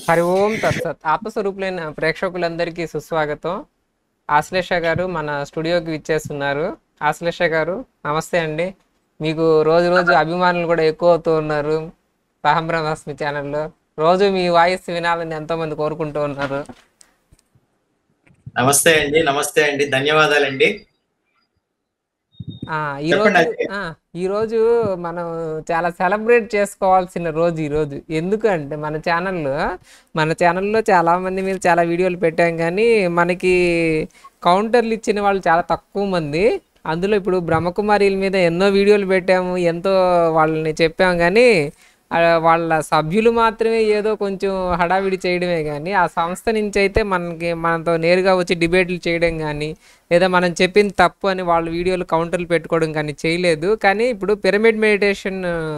హరి ఓం తత్సత్ ఆత్మస్వరూపులైన ప్రేక్షకులందరికీ సుస్వాగతం ఆశ్లేష గారు మన స్టూడియోకి విచ్చేస్తున్నారు ఆశ్లేష గారు నమస్తే అండి మీకు రోజు రోజు అభిమానులు కూడా ఎక్కువ అవుతూ ఉన్నారు బ్రహ్మస్మి ఛానల్లో రోజు మీ వాయిస్ వినాలని ఎంతో మంది కోరుకుంటూ ఉన్నారు నమస్తే అండి నమస్తే అండి ధన్యవాదాలండి ఆ, ఈ రోజు చెప్పండి. ఆ, ఈ రోజు మనం చాలా సెలబ్రేట్ చేసుకోవాల్సిన రోజు ఈ రోజు ఎందుకంటే మన ఛానల్లో మన ఛానల్లో చాలా మంది మీద చాలా వీడియోలు పెట్టాం కానీ మనకి కౌంటర్లు ఇచ్చిన వాళ్ళు చాలా తక్కువ మంది అందులో ఇప్పుడు బ్రహ్మకుమారిల మీద ఎన్నో వీడియోలు పెట్టాము ఎంతో వాళ్ళని చెప్పాం కానీ ఆ, వాళ్ళ సభ్యులు మాత్రమే ఏదో కొంచెం హడావిడి చేయడమే కానీ ఆ సంస్థ నుంచి అయితే మనకి మనతో నేరుగా వచ్చి డిబేట్లు చేయడం కానీ లేదా మనం చెప్పింది తప్పు అని వాళ్ళ వీడియోలు కౌంటర్లు పెట్టుకోవడం కానీ చేయలేదు కానీ ఇప్పుడు పిరమిడ్ మెడిటేషన్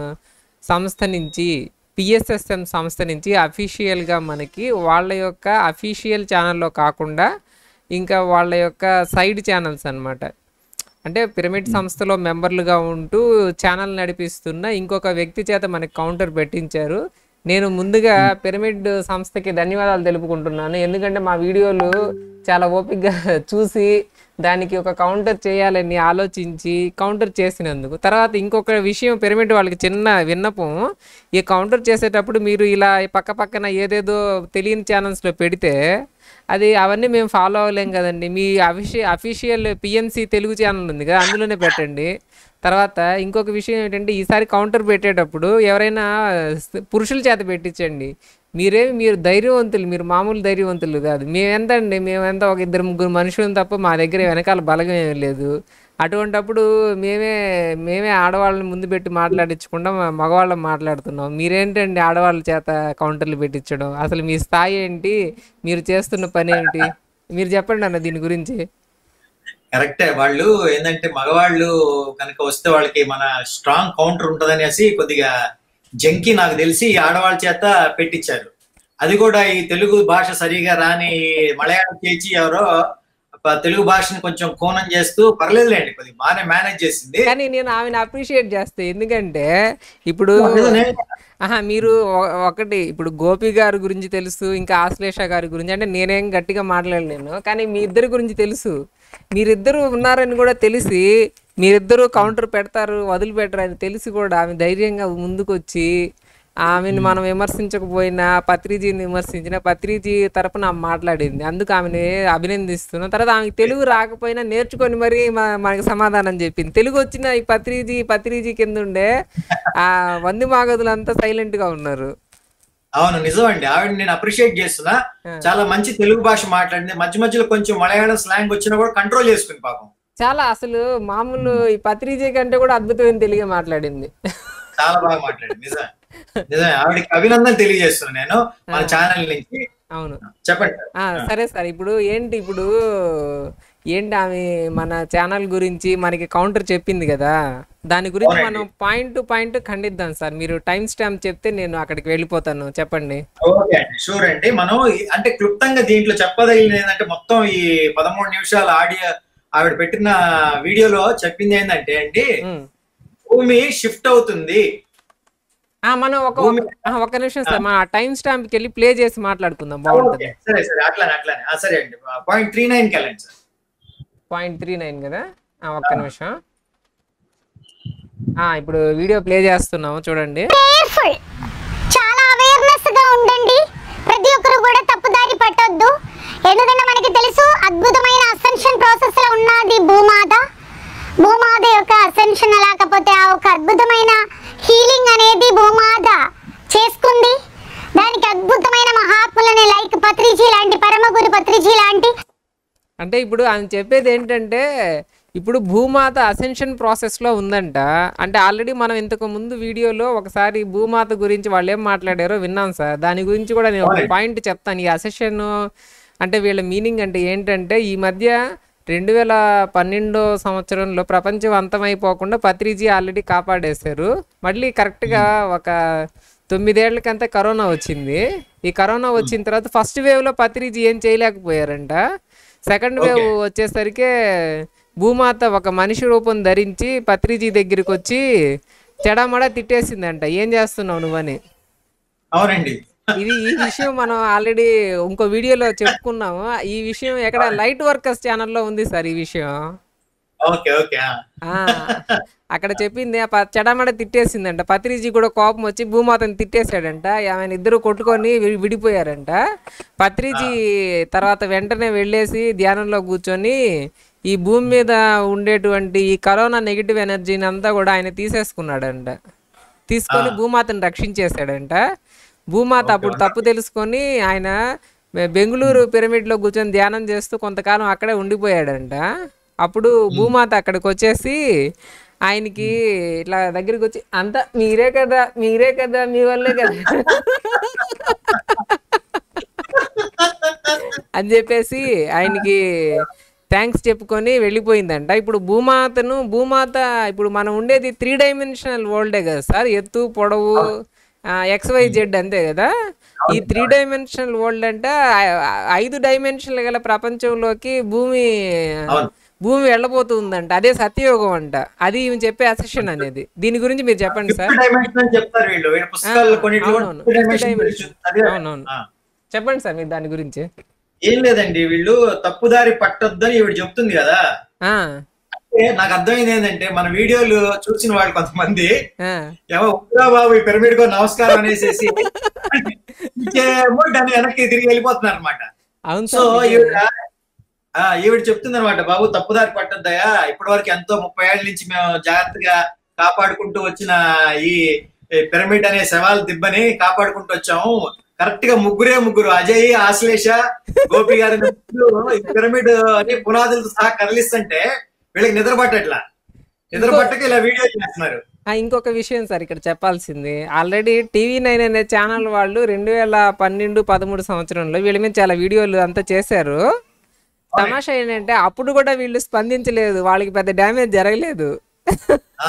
సంస్థ నుంచి పిఎస్ఎస్ఎం సంస్థ నుంచి అఫీషియల్గా మనకి వాళ్ళ యొక్క అఫీషియల్ ఛానల్లో కాకుండా ఇంకా వాళ్ళ యొక్క సైడ్ ఛానల్స్ అన్నమాట అంటే పిరమిడ్ సంస్థలో మెంబర్లుగా ఉంటూ ఛానల్ నడిపిస్తున్న ఇంకొక వ్యక్తి చేత మనకి కౌంటర్ పెట్టించారు నేను ముందుగా పిరమిడ్ సంస్థకి ధన్యవాదాలు తెలుపుకుంటున్నాను ఎందుకంటే మా వీడియోలు చాలా ఓపికగా చూసి దానికి ఒక కౌంటర్ చేయాలని ఆలోచించి కౌంటర్ చేసినందుకు తర్వాత ఇంకొక విషయం పిరమిడ్ వాళ్ళకి చిన్న విన్నపం ఈ కౌంటర్ చేసేటప్పుడు మీరు ఇలా పక్క పక్కన ఏదేదో తెలియని ఛానల్స్లో పెడితే అది అవన్నీ మేము ఫాలో అవ్వలేం కదండి మీ అఫిషి అఫీషియల్ పిఎంసి తెలుగు ఛానల్ ఉంది కదా అందులోనే పెట్టండి తర్వాత ఇంకొక విషయం ఏంటంటే ఈసారి కౌంటర్ పెట్టేటప్పుడు ఎవరైనా స్- పురుషుల చేత పెట్టించండి మీరే మీరు ధైర్యవంతులు మీరు మామూలు ధైర్యవంతులు కాదు మేమెంత అండి మేమెంత ఒక ఇద్దరు ముగ్గురు మనుషులను తప్ప మా దగ్గర వెనకాల బలగం ఏమీ లేదు అటువంటప్పుడు మేమే మేమే ఆడవాళ్ళని ముందు పెట్టి మాట్లాడించకుండా మా మగవాళ్ళం మాట్లాడుతున్నాం మీరేంటండి ఆడవాళ్ళ చేత కౌంటర్లు పెట్టించడం అసలు మీ స్థాయి ఏంటి మీరు చేస్తున్న పని ఏంటి మీరు చెప్పండి అన్న దీని గురించి కరెక్టే వాళ్ళు ఏంటంటే మగవాళ్ళు కనుక వస్తే వాళ్ళకి మన స్ట్రాంగ్ కౌంటర్ ఉంటదనేసి కొద్దిగా జంకి నాకు తెలిసి ఈ ఆడవాళ్ళ చేత పెట్టించారు అది కూడా ఈ తెలుగు భాష సరిగా రాని మలయాళం చేచి ఎవరో ప- తెలుగు భాషని కొంచెం కోణం చేస్తూ పర్లేదులేండి కొద్దిగా బాగానే మేనేజ్ చేసింది కానీ నేను ఆమెను అప్రిషియేట్ చేస్తే ఎందుకంటే ఇప్పుడు నిజమే. ఆహా మీరు ఒ- ఒకటి ఇప్పుడు గోపి గారి గురించి తెలుసు ఇంకా ఆశ్లేష గారి గురించి అంటే నేనేం గట్టిగా మాట్లాడలేను కానీ మీ ఇద్దరి గురించి తెలుసు మీరిద్దరు ఉన్నారని కూడా తెలిసి మీరిద్దరూ కౌంటర్ పెడతారు వదిలిపెట్టరు అని తెలిసి కూడా ఆమె ధైర్యంగా ముందుకొచ్చి ఆమెను మనం విమర్శించకపోయినా పత్రిజీని విమర్శించిన పత్రిజీ తరపున ఆమె మాట్లాడింది అందుకు ఆమెని అభినందిస్తున్నాం తర్వాత ఆమెకి తెలుగు రాకపోయినా నేర్చుకొని మరి మా- మనకి సమాధానం చెప్పింది తెలుగు వచ్చిన ఈ పత్రిజీ పత్రిజీ కింద ఉండే ఆ వంది మాగదులంతా సైలెంట్ గా ఉన్నారు అవును నిజం అండి ఆవిడ నేను అప్రిషియేట్ చేస్తున్నా చాలా మంచి తెలుగు భాష మాట్లాడింది మధ్య మధ్యలో కొంచెం మలయాళం స్లాంగ్ వచ్చినా కూడా కంట్రోల్ చేసుకుంది పాపం చాలా అసలు మామూలు ఈ పత్రిజీ కంటే కూడా అద్భుతమైన తెలుగే మాట్లాడింది చాలా బాగా మాట్లాడింది నిజమే నిజమే ఆవిడకి అభినందన తెలియజేస్తున్నాను నేను మన ఛానల్ నుంచి అవును చెప్పండి ఆ, సరే సార్ ఇప్పుడు ఏంటి ఇప్పుడు ఏంటి ఆమె మన ఛానల్ గురించి మనకి కౌంటర్ చెప్పింది కదా దాని గురించి మనం పాయింట్ టు పాయింట్ ఖండిద్దాం సార్ మీరు టైం స్టాంప్ చెప్తే నేను అక్కడికి వెళ్ళిపోతాను చెప్పండి ఓకే అండి షూర్ అండి మనం ఈ- అంటే క్లుప్తంగా దీంట్లో చెప్పదగినది ఏంటంటే మొత్తం ఈ పదమూడు నిమిషాల ఆడియో ఆవిడ పెట్టిన వీడియోలో చెప్పింది ఏంటంటే అండి ఉమ్. భూమి షిఫ్ట్ అవుతుంది ఆ, మనం ఒక ఆ, ఒక్క నిమిషం సార్ మన టైం స్టాంప్కి వెళ్ళి ప్లే చేసి మాట్లాడుకుందాం బాగుంటుంది ఓకే సరే సరే అట్లానే అట్లానే ఆ, సరే అండి పాయింట్ త్రీ నైన్ కి వెళ్ళండి సార్ పాయింట్ త్రీ నైన్ కదా ఆ, ఒక్క నిమిషం ఆ, ఇప్పుడు వీడియో ప్లే చేస్తున్నాము చూడండి కేర్ఫుల్ చాలా అవేర్నెస్ గా ఉండండి ప్రతి ఒక్కరు కూడా తప్పుదారి పట్టొద్దు ఎందుకంటే మనకి తెలుసు అద్భుతమైన అసెన్షన్ ప్రాసెస్ లో ఉన్నది భూమాత భూమాత యొక్క అసెన్షన్ లేకపోతే ఆ ఒక అద్భుతమైన హీలింగ్ అనేది భూమాత చేసుకుంది దానికి అద్భుతమైన మహాత్ములని లైక్ పత్రిజీ లాంటి పరమగురు పత్రిజీ లాంటి అంటే ఇప్పుడు ఆయన చెప్పేది ఏంటంటే ఇప్పుడు భూమాత అసెన్షన్ ప్రాసెస్లో ఉందంట అంటే ఆల్రెడీ మనం ఇంతకు ముందు వీడియోలో ఒకసారి భూమాత గురించి వాళ్ళు ఏం మాట్లాడారో విన్నాం సార్ దాని గురించి కూడా నేను ఒక పాయింట్ చెప్తాను ఈ అసెషన్ అంటే వీళ్ళ మీనింగ్ అంటే ఏంటంటే ఈ మధ్య రెండు వేల పన్నెండో సంవత్సరంలో ప్రపంచం అంతమైపోకుండా పత్రిజీ ఆల్రెడీ కాపాడేశారు మళ్ళీ కరెక్ట్గా ఒక తొమ్మిదేళ్లకంతా కరోనా వచ్చింది ఈ కరోనా వచ్చిన తర్వాత ఫస్ట్ వేవ్లో పత్రిజీ ఏం చేయలేకపోయారంట సెకండ్ వేవ్ వచ్చేసరికి భూమాత ఒక మనిషి రూపం ధరించి పత్రిజీ దగ్గరికి వచ్చి చెడమడ తిట్టేసిందంట ఏం చేస్తున్నావు నువ్వని అవునండి ఇది ఈ విషయం మనం ఆల్రెడీ ఇంకో వీడియోలో చెప్పుకున్నాము ఈ విషయం ఎక్కడ లైట్ వర్కర్స్ ఛానల్లో ఉంది సార్ ఈ విషయం ఓకే ఓకే ఆ. ఆ అక్కడ చెప్పింది ఆ ప- చెడమడ తిట్టేసిందంట పత్రిజీ కూడా కోపం వచ్చి భూమాతని తిట్టేశాడంట ఆమెను ఇద్దరు కొట్టుకొని వి- విడిపోయారంట పత్రిజీ తర్వాత వెంటనే వెళ్ళేసి ధ్యానంలో కూర్చొని ఈ భూమి మీద ఉండేటువంటి ఈ కరోనా నెగిటివ్ ఎనర్జీని అంతా కూడా ఆయన తీసేసుకున్నాడంట తీసుకొని భూమాతను రక్షించేశాడంట భూమాత అప్పుడు తప్పు తెలుసుకొని ఆయన బె- బెంగళూరు పిరమిడ్లో కూర్చొని ధ్యానం చేస్తూ కొంతకాలం అక్కడే ఉండిపోయాడంట అప్పుడు భూమాత అక్కడికి వచ్చేసి ఆయనకి ఇట్లా దగ్గరికి వచ్చి అంతా మీరే కదా మీరే కదా మీ వల్లే కదా అని చెప్పేసి ఆయనకి థ్యాంక్స్ చెప్పుకొని వెళ్ళిపోయిందంట ఇప్పుడు భూమాతను భూమాత ఇప్పుడు మనం ఉండేది త్రీ డైమెన్షనల్ వరల్డే కదా సార్ ఎత్తు పొడవు ఎక్స్ వై జెడ్ అంతే కదా ఈ త్రీ డైమెన్షనల్ వరల్డ్ అంటే ఆ- ఐదు డైమెన్షన్లు గల ప్రపంచంలోకి భూమి అవును. భూమి వెళ్ళబోతుందంట అదే సత్యయోగం అంట అది ఈమె చెప్పే అసెషన్ అనేది దీని గురించి మీరు చెప్పండి సార్ ఫిఫ్త్ డైమెన్షన్ అని చెప్తారు వీళ్ళు వీళ్ళ పుస్తకాల్లో ఆ, కొన్నిట్లో కూడా అవునవును. Fifth fifth dimension dimension. గురించి చదివారు. అవునవును. ఆ. చెప్పండి సార్ మీరు దాని గురించి ఏం లేదండి వీళ్ళు తప్పుదారి పట్టొద్దని ఈవిడ చెప్తుంది కదా ఆ, అంటే నాకు అర్థమైంది ఏంటంటే మన వీడియోలు చూసిన వాళ్ళు కొంతమంది ఆ, ఏమో ఉందిరా బాబు ఈ పిరమిడ్ కో నమస్కారం అనేసేసి ఇంకేమో దాన్ని వెనక్కి తిరిగి వెళ్ళిపోతున్నారు అనమాట అవును సో సార్ ఈవిడ ఆ, ఈవిడ చెప్తుంది అనమాట బాబు తప్పుదారి పట్టద్దయా ఇప్పటి వరకు ఎంతో ముప్పై ఏళ్ళ నుంచి మేము జాగ్రత్తగా కాపాడుకుంటూ వచ్చిన ఈ ఈ పిరమిడ్ అనే సవాల్ దిబ్బని కాపాడుకుంటూ వచ్చాము కరెక్ట్ గా ముగ్గురే ముగ్గురు అజయ్ ఆశ్లేష గోపి గారి ముగ్గురు ఈ పిరమిడ్ అని పునాదులతో సహా కదిలిస్తుంటే వీళ్ళకి నిద్ర పట్టట్లా నిద్ర పట్టక ఇలా వీడియో చేస్తున్నారు ఆ, ఇంకొక విషయం సార్ ఇక్కడ చెప్పాల్సింది ఆల్రెడీ టీవీ నైన్ అనే ఛానల్ వాళ్ళు రెండు వేల పన్నెండు పదమూడు సంవత్సరంలో వీళ్ళ మీద చాలా వీడియోలు అంతా చేశారు తమాషా ఏంటంటే అప్పుడు కూడా వీళ్ళు స్పందించలేదు వాళ్ళకి పెద్ద డ్యామేజ్ జరగలేదు ఆ.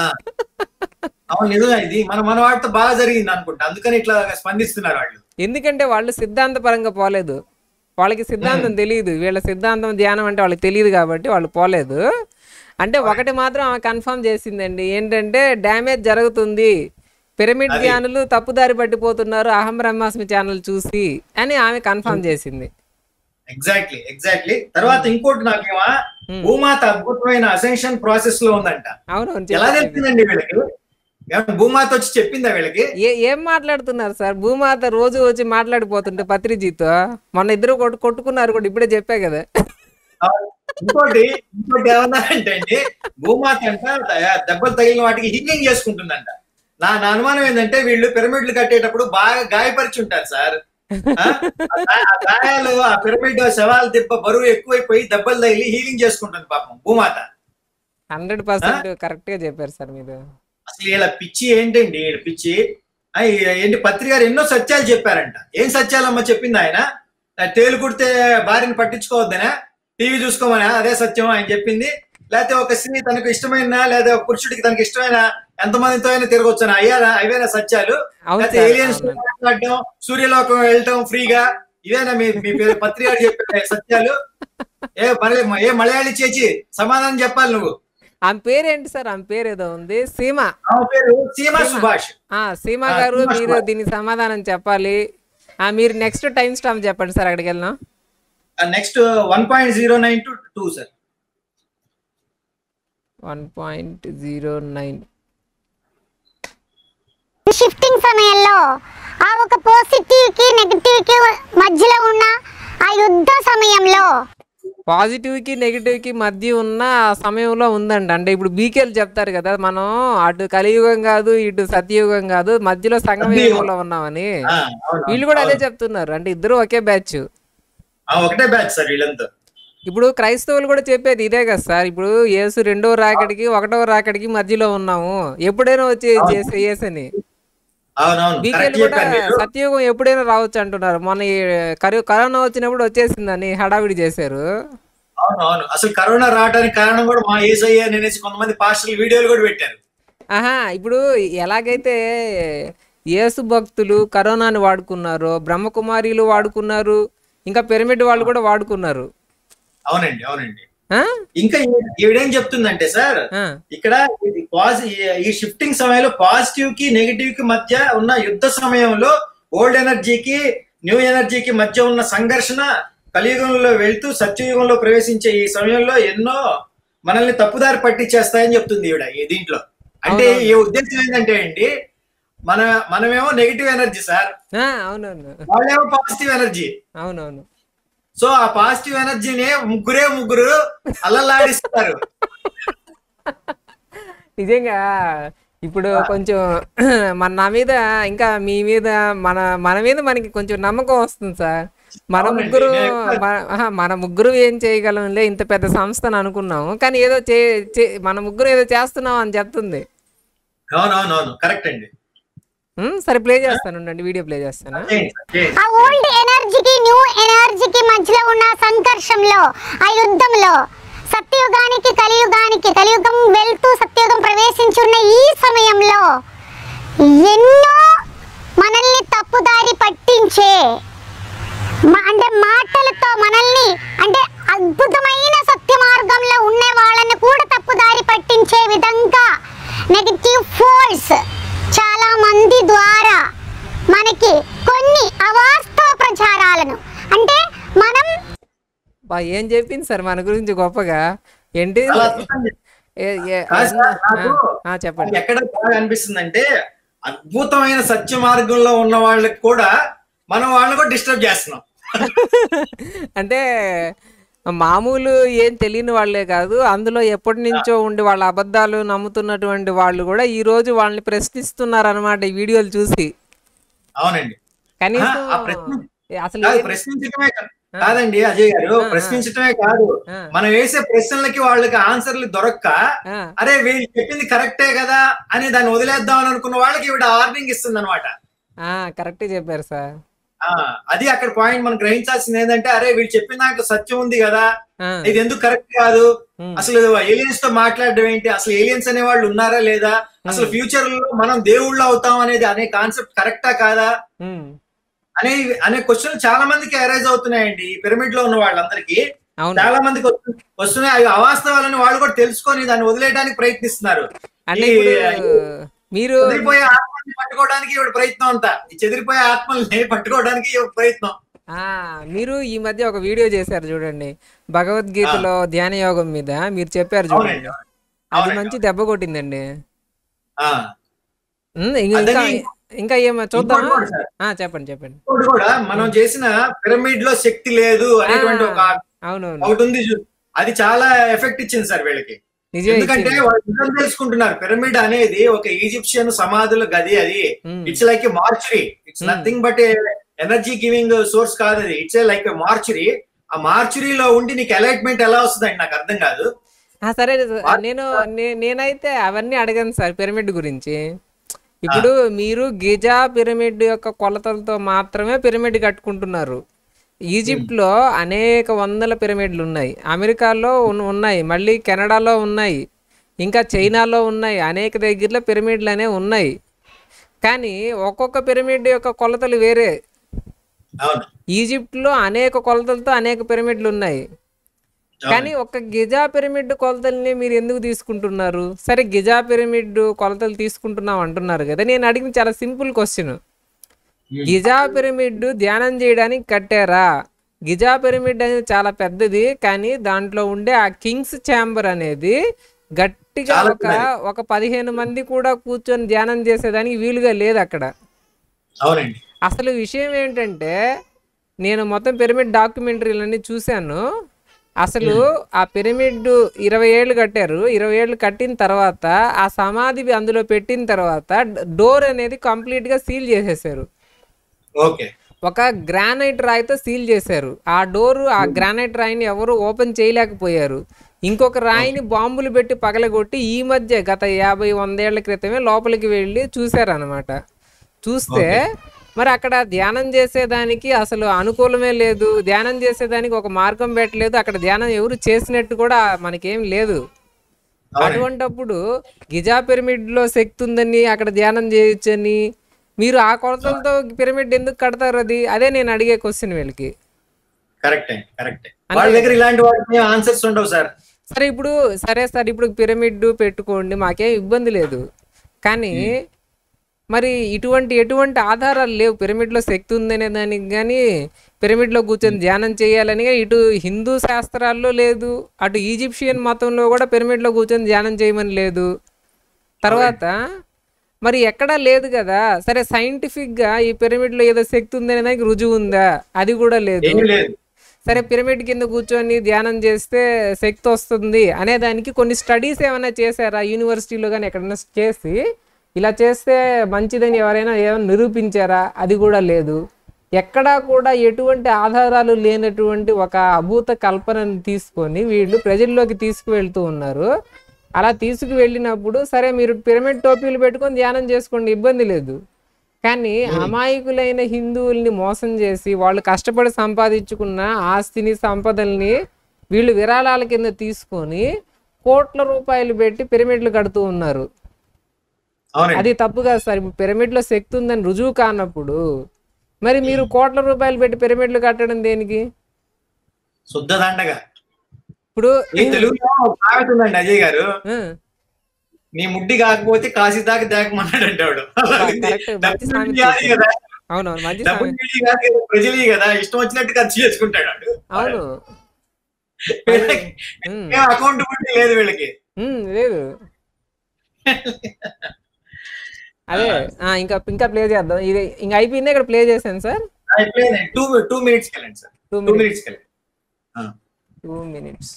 అవును నిజంగా ఇది మన మన వాటితో బాగా జరిగింది అనుకుంటా అందుకని ఇట్లా స్పందిస్తున్నారు వాళ్ళు ఎందుకంటే వాళ్ళు సిద్ధాంతపరంగా పోలేదు వాళ్ళకి సిద్ధాంతం తెలియదు వీళ్ళ సిద్ధాంతం ధ్యానం అంటే వాళ్ళకి తెలియదు కాబట్టి వాళ్ళు పోలేదు అంటే ఒకటి మాత్రం ఆమె కన్ఫర్మ్ చేసిందండి ఏంటంటే డ్యామేజ్ జరుగుతుంది పిరమిడ్ ధ్యానులు తప్పుదారి పట్టిపోతున్నారు అహం బ్రహ్మాస్మి ఛానల్ చూసి అని ఆమె కన్ఫర్మ్ చేసింది ఎగ్జాక్ట్లీ ఎగ్జాక్ట్లీ తర్వాత ఇంకోటి నాకేమా భూమాత అద్భుతమైన అసెన్షన్ ప్రాసెస్ లో ఉందంట అవునవును ఎలా చెప్పండి. తెలిసిందండి వీళ్ళకి ఏమన్నా భూమాత వచ్చి చెప్పిందా వీళ్ళకి ఏ ఏం మాట్లాడుతున్నారు సార్ భూమాత రోజు వచ్చి మాట్లాడిపోతుంటే పత్రిజీతో మొన్న ఇద్దరు కొట్టు కొట్టుకున్నారు కూడా ఇప్పుడే చెప్పా కదా ఆ, ఇంకోటి ఇంకోటి ఏమన్నారంటే అండి భూమాత అంట ద- దెబ్బలు తగిలిన వాటికి హీలింగ్ చేసుకుంటుందంట నా నా అనుమానం ఏంటంటే వీళ్ళు పిరమిడ్లు కట్టేటప్పుడు బాగా గాయపరిచి ఉంటారు సార్ ఆ? ఆ గా- ఆ గాయాలు ఆ పిరమిడ్ శవాల దెబ్బ బరువు ఎక్కువైపోయి దెబ్బలు తగిలి హీలింగ్ చేసుకుంటుంది పాపం భూమాత హండ్రెడ్ పర్సెంట్ కరెక్ట్ గా చెప్పారు సార్ మీరు అసలు వీళ్ళ పిచ్చి ఏంటండి వీళ్ళ పిచ్చి ఆ, ఈ- ఏంటి పత్రి గారు ఎన్నో సత్యాలు చెప్పారంట ఏం సత్యాలమ్మా చెప్పింది ఆయన ఆ, తేలు కుడితే భార్యను పట్టించుకోవద్దనా టీవీ చూసుకోమనా అదే సత్యం ఆయన చెప్పింది లేకపోతే ఒక స్త్రీ తనకు ఇష్టమైన లేదా ఒక పురుషుడికి తనకి ఇష్టమైన ఎంతమందితో అయినా తిరగొచ్చు అయ్యారా అవేనా సత్యాలు అవును లేకపోతే సార్, ఏలియన్స్ అవునండి. మాట్లాడడం సూర్యలోకం వెళ్ళటం ఫ్రీగా ఇవేనా మీ మీ పేరు పత్రి గారు చెప్పే సత్యాలు ఏ మలయ ఏ మలయాళీ చేచి సమాధానం చెప్పాలి నువ్వు ఆమె పేరు ఏంటి సార్ ఆమె పేరు ఏదో ఉంది సీమ ఆమె పేరు సీమా సుభాష్ ఆ సీమ ఆ, గారు సీమ మీరు సుభాష్. దీనికి సమాధానం చెప్పాలి ఆ మీరు నెక్స్ట్ టైం స్టాంప్ చెప్పండి సార్ అక్కడికి వెళ్దాం next one point zero nine to two sir one point zero nine shifting సమయంలో ఆ ఒక పాజిటివ్ కి నెగటివ్ కి మధ్యలో ఉన్న ఆ యుద్ధ సమయంలో పాజిటివ్ కి నెగిటివ్ కి మధ్య ఉన్న ఆ సమయంలో ఉందండి అంటే ఇప్పుడు బీకేలు చెప్తారు కదా మనం అటు కలియుగం కాదు ఇటు సత్యయుగం కాదు మధ్యలో సంగమ సత్యయుగం. యుగంలో ఉన్నామని ఆ, అవును, వీళ్ళు కూడా అదే అవును. చెప్తున్నారు అంటే ఇద్దరు ఒకే బ్యాచ్ ఆ, ఒకటే బ్యాచ్ సార్ వీళ్ళంతా ఇప్పుడు క్రైస్తవులు కూడా చెప్పేది ఇదే కదా సార్ ఇప్పుడు యేసు రెండో రాకడికి ఒకటో రాకడికి మధ్యలో ఉన్నాము ఎప్పుడైనా వచ్చి చేసే యేసని అవునవును బీకేలు కరెక్ట్ కూడా చెప్పారు మీరు సత్యయుగం ఎప్పుడైనా రావచ్చు అంటున్నారు మొన్న ఈ కరో- కరోనా వచ్చినప్పుడు వచ్చేసిందని హడావిడి చేశారు అవును అవును అసలు కరోనా రావడానికి కారణం కూడా మా ఏసయ్య అని అనేసి కొంతమంది పాస్టర్లు వీడియోలు కూడా పెట్టారు ఆహా ఇప్పుడు ఎలాగైతే యేసు భక్తులు కరోనాని వాడుకున్నారో బ్రహ్మకుమారీలు వాడుకున్నారు ఇంకా పిరమిడ్ వాళ్ళు కూడా వాడుకున్నారు అవునండి అవునండి ఆ? ఇంకా ఈ- ఈవిడేం చెప్తుందంటే సార్ ఆ, ఇక్కడ ఇది పాజి ఈ షిఫ్టింగ్ సమయంలో పాజిటివ్ కి నెగిటివ్ కి మధ్య ఉన్న యుద్ధ సమయంలో ఓల్డ్ ఎనర్జీకి న్యూ ఎనర్జీకి మధ్య ఉన్న సంఘర్షణ కలియుగంలో వెళ్తూ సత్యయుగంలో ప్రవేశించే ఈ సమయంలో ఎన్నో మనల్ని తప్పుదారి పట్టించేస్తాయని చెప్తుంది ఈవిడ ఈ దీంట్లో అంటే ఈ ఉద్దేశం ఏంటంటే అండి మన మనమేమో నెగిటివ్ ఎనర్జీ సార్ ఆ, అవునవును వాళ్ళేమో పాజిటివ్ ఎనర్జీ అవునవును సో ఆ పాజిటివ్ ఎనర్జీని ముగ్గురే ముగ్గురు అల్లలాడిస్తారు నిజంగా ఇప్పుడు కొంచెం మన నా మీద ఇంకా మీ మీద మన మన మీద మనకి కొంచెం నమ్మకం వస్తుంది సార్ మన అవునండి, ముగ్గురు నేను ఎక్కువ- మన- ఆహా, మన ముగ్గురు ఏం చేయగలంలే ఇంత పెద్ద సంస్థను అనుకున్నాము కానీ ఏదో చే చే- మన ముగ్గురు ఏదో చేస్తున్నాం అని చెప్తుంది అవునవునవును కరెక్ట్ అండి ఉమ్, సరే ప్లే చేస్తాను ఉండండి వీడియో ప్లే చేస్తాను చేయండి సార్, చేయండి. ఆ ఓల్డ్ ఎనర్జీకి న్యూ ఎనర్జీకి మధ్యలో ఉన్న సంఘర్షంలో ఆ యుద్ధంలో సత్యయుగానికి కలియుగానికి కలియుగం వెళ్తూ సత్యయుగం ప్రవేశించున్న ఈ సమయంలో ఎన్నో మనల్ని తప్పుదారి పట్టించే మా- అంటే మాటలతో మనల్ని అంటే అద్భుతమైన సత్య మార్గంలో ఉండే వాళ్ళని కూడా తప్పుదారి పట్టించే విధంగా నెగిటివ్ ఫోర్స్ చాలా మంది ద్వారా మనకి కొన్ని అవాస్తవ ప్రచారాలను అంటే మనం బా ఏం చెప్పింది సార్ మన గురించి గొప్పగా ఏంటి చాలా అద్భుతంగా ఏ- ఏ- కాదు సార్, ఆ, నాకు ఆ, చెప్పండి అది ఎక్కడ బాగా అనిపిస్తుందంటే అద్భుతమైన సత్య మార్గంలో ఉన్న వాళ్ళకి కూడా మనం వాళ్ళని కూడా డిస్టర్బ్ చేస్తున్నాం అంటే మామూలు ఏం తెలియని వాళ్ళే కాదు అందులో ఎప్పటి నుంచో ఉండి వాళ్ళ అబద్ధాలు నమ్ముతున్నటువంటి వాళ్ళు కూడా ఈ రోజు వాళ్ళని ప్రశ్నిస్తున్నారు అనమాట ఈ వీడియోలు చూసి అవునండి కనీసం ఆ ప్రశ్న- ఏ, అసలు కాదు ఏం- ప్రశ్నించడమే కా- కాదండి అజయ్ గారు ఆ, ఆ. ప్రశ్నించడమే కాదు ఆ, మనం వేసే ప్రశ్నలకి వాళ్ళకి ఆన్సర్లు దొరక్క ఆ, అరే వీళ్ళు చెప్పింది కరెక్టే కదా అని దాన్ని వదిలేద్దాం అని అనుకున్న వాళ్ళకి ఈవిడ వార్నింగ్ ఇస్తుంది అనమాట ఆ, కరెక్టే చెప్పారు సార్ అది అక్కడ పాయింట్ మనం గ్రహించాల్సింది ఏంటంటే అరే వీళ్ళు చెప్పిన దాంట్లో సత్యం ఉంది కదా ఆ, ఇది ఎందుకు కరెక్ట్ కాదు ఉమ్, అసలు ఏలియన్స్ తో మాట్లాడడం ఏంటి అసలు ఏలియన్స్ అనే వాళ్ళు ఉన్నారా లేదా అసలు ఫ్యూచర్ లో మనం దేవుళ్ళు అవుతాం అనేది అనే కాన్సెప్ట్ కరెక్టా కాదా ఉమ్, అనే అనే క్వశ్చన్ చాలా మందికి అరైజ్ అవుతున్నాయండి ఈ పిరమిడ్ లో ఉన్న వాళ్ళందరికీ అవును చాలా మందికి వస్తు- వస్తున్నాయి అవి అవాస్తవాలని వాళ్ళు కూడా తెలుసుకొని దాన్ని వదిలేయడానికి ప్రయత్నిస్తున్నారు అంటే ఈ- ఇప్పుడు మీరు చెదిరిపోయే ఆత్మల్ని పట్టుకోవడానికి ఇవిడ ప్రయత్నం అంతా ఈ చెదిరిపోయే ఆత్మల్ని పట్టుకోవడానికి ఇవిడ ప్రయత్నం ఆ మీరు ఈ మధ్య ఒక వీడియో చేశారు చూడండి భగవద్గీతలో ధ్యాన యోగం మీద మీరు చెప్పారు చూడండి అవునండి అది అవునండి. మంచి దెబ్బ కొట్టిందండి ఆ, ఉమ్, ఇంకా ఇంకా అదని- ఇంకా ఏమో చూద్దామా ఇంకోటి కూడా సార్. ఆ, చెప్పండి చెప్పండి ఇంకోటి కూడా మనం చేసిన పిరమిడ్ లో శక్తి లేదు అనేటువంటి ఒక అవునవును ఒకటి ఉంది చూ- అది చాలా ఎఫెక్ట్ ఇచ్చింది సార్ వీళ్ళకి నిజమే ఎందుకంటే ఇచ్చింది. వాళ్ళు నిజం తెలుసుకుంటున్నారు పిరమిడ్ అనేది ఒక ఈజిప్షియన్ సమాధుల గది అది um, it's like a mortuary it's Hmm. Nothing but energy giving source కాదు అది ఇట్స్ లైక్ ఎ మార్చరీ ఆ మార్చరీలో ఉండి నీకు అలైట్మెంట్ ఎలా వస్తుందండి నాకు అర్థం కాదు ఆ, సరే నేను నే- నేనైతే అవన్నీ అడగాను సార్ పిరమిడ్ గురించి ఇప్పుడు మీరు గిజా పిరమిడ్ యొక్క కొలతలతో మాత్రమే పిరమిడ్ కట్టుకుంటున్నారు ఈజిప్ట్లో అనేక వందల పిరమిడ్లు ఉన్నాయి అమెరికాలో ఉన్- ఉన్నాయి మళ్ళీ కెనడాలో ఉన్నాయి ఇంకా చైనాలో ఉన్నాయి అనేక దగ్గరలో పిరమిడ్లు అనేవి ఉన్నాయి కానీ ఒక్కొక్క పిరమిడ్ యొక్క కొలతలు వేరే అవును ఈజిప్ట్లో అనేక కొలతలతో అనేక పిరమిడ్లు ఉన్నాయి కానీ ఒక గిజా పిరమిడ్ కొలతల్ని మీరు ఎందుకు తీసుకుంటున్నారు సరే గిజా పిరమిడ్ కొలతలు తీసుకుంటున్నాం అంటున్నారు కదా నేను అడిగిన చాలా సింపుల్ క్వశ్చన్ గిజా పిరమిడ్ ధ్యానం చేయడానికి కట్టారా గిజా పిరమిడ్ అనేది చాలా పెద్దది కానీ దాంట్లో ఉండే ఆ కింగ్స్ ఛాంబర్ అనేది గట్టిగా చాలా ఒక ఒక పదిహేను మంది కూడా కూర్చొని ధ్యానం చేసేదానికి వీలుగా లేదు అక్కడ అవునండి అసలు విషయం ఏంటంటే నేను మొత్తం పిరమిడ్ డాక్యుమెంటరీలన్నీ చూశాను అసలు ఆ పిరమిడ్ ఇరవై ఏళ్ళు కట్టారు ఇరవై ఏళ్ళు కట్టిన తర్వాత ఆ సమాధి అందులో పెట్టిన తర్వాత డోర్ అనేది కంప్లీట్గా సీల్ చేసేసారు ఓకే ఒక గ్రానైట్ రాయితో సీల్ చేశారు ఆ డోరు ఆ గ్రానైట్ రాయిని ఎవరు ఓపెన్ చేయలేకపోయారు ఇంకొక రాయిని బాంబులు పెట్టి పగలగొట్టి ఈ మధ్య గత యాభై వందేళ్ల క్రితమే లోపలికి వెళ్ళి చూశారనమాట చూస్తే మరి అక్కడ ధ్యానం చేసేదానికి అసలు అనుకూలమే లేదు ధ్యానం చేసేదానికి ఒక మార్గం పెట్టలేదు అక్కడ ధ్యానం ఎవరు చేసినట్టు కూడా మనకేం లేదు అవునండి అటువంటప్పుడు గిజా పిరమిడ్ లో శక్తి ఉందని అక్కడ ధ్యానం చేయొచ్చని మీరు ఆ కొలతలతో పిరమిడ్ ఎందుకు కడతారు అది అదే నేను అడిగే క్వశ్చన్ వీళ్ళకి కరెక్ట్ అండి కరెక్ట్ వాళ్ళ దగ్గర ఇలాంటి వాటికి ఆన్సర్స్ ఉండవు సార్ సరే ఇప్పుడు సరే సార్ ఇప్పుడు పిరమిడ్ పెట్టుకోండి మాకేం ఇబ్బంది లేదు కానీ మరి ఇటువంటి ఎటువంటి ఆధారాలు లేవు పిరమిడ్లో శక్తి ఉందనే దానికి కానీ పిరమిడ్లో కూర్చొని ధ్యానం చేయాలని కానీ ఇటు హిందూ శాస్త్రాల్లో లేదు అటు ఈజిప్షియన్ మతంలో కూడా పిరమిడ్లో కూర్చొని ధ్యానం చేయమని లేదు తర్వాత మరి ఎక్కడా లేదు కదా సరే సైంటిఫిక్గా ఈ పిరమిడ్లో ఏదో శక్తి ఉందనే దానికి రుజువు ఉందా అది కూడా లేదు ఏం లేదు సరే పిరమిడ్ కింద కూర్చొని ధ్యానం చేస్తే శక్తి వస్తుంది అనే దానికి కొన్ని స్టడీస్ ఏమైనా చేశారా యూనివర్సిటీలో కానీ ఎక్కడైనా చేసి ఇలా చేస్తే మంచిదని ఎవరైనా ఏమైనా నిరూపించారా అది కూడా లేదు ఎక్కడా కూడా ఎటువంటి ఆధారాలు లేనటువంటి ఒక అభూత కల్పనని తీసుకొని వీళ్ళు ప్రజల్లోకి తీసుకువెళ్తూ ఉన్నారు అలా తీసుకువెళ్ళినప్పుడు సరే మీరు పిరమిడ్ టోపీలు పెట్టుకొని ధ్యానం చేసుకోండి ఇబ్బంది లేదు కానీ అమాయకులైన హిందువుల్ని మోసం చేసి వాళ్ళు కష్టపడి సంపాదించుకున్న ఆస్తిని సంపదల్ని వీళ్ళు విరాళాల కింద తీసుకొని కోట్ల రూపాయలు పెట్టి పిరమిడ్లు కడుతూ ఉన్నారు అవునండి అది తప్పు కాదు సార్ ఇప్పుడు పిరమిడ్లో శక్తి ఉందని రుజువు కానప్పుడు మరి మీరు కోట్ల రూపాయలు పెట్టి పిరమిడ్లు కట్టడం దేనికి శుద్ధ దండగా ఇప్పుడు ఈ తెలుగులో ఒక సామెత ఉందండి అజయ్ గారు ఆ, నీ ముడ్డి కాకపోతే కాశీ దాకా దేకమన్నాడు అంటాడు correct. మంచి సామెత కాదు కదా అవునవును మంచి డబ్బులు సమయం వీడి కాదు కదా, ప్రజలే కదా ఇష్టం వచ్చినట్టు ఖర్చు చేసుకుంటాడు వాడు. అవును వీళ్ళకి ఉమ్, ఏం అకౌంటబిలిటీ లేదు వీళ్ళకి ఉమ్, లేదు అదే ఆ, ఇంకా ఇంకా ప్లే చేద్దాం ఇది ఇంకా అయిపోయింది ఇక్కడ ప్లే చేశాను సార్ అయిపోయింది టూ టూ మినిట్స్ వెళ్ళండి sir two two minutes minutes వెళ్ళండి ఆ. టూ మినిట్స్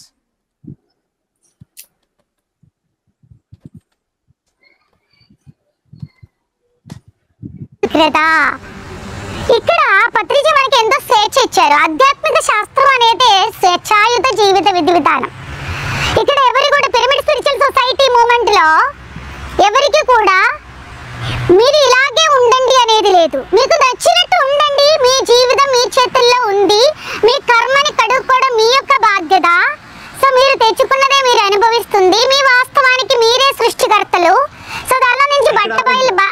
విక్రేత ఇక్కడ పత్రిజీ మనకి ఎంతో స్వేచ్ఛ ఇచ్చారు ఆధ్యాత్మిక శాస్త్రం అనేది స్వేచ్ఛాయుత జీవిత విధి విధానం ఇక్కడ ఎవరు కూడా పిరమిడ్ స్పిరిచువల్ సొసైటీ మూమెంట్ లో ఎవరికి కూడా మీరు ఇలాగే ఉండండి అనేది లేదు మీకు నచ్చినట్టు ఉండండి మీ జీవితం మీ చేతుల్లో ఉంది మీ కర్మని కడుక్కోవడం మీ యొక్క బాధ్యత సో మీరు తెచ్చుకున్నదే మీరు అనుభవిస్తుంది మీ వాస్తవానికి మీరే సృష్టికర్తలు సో దానిలో నుంచి బట్టబయలు బ-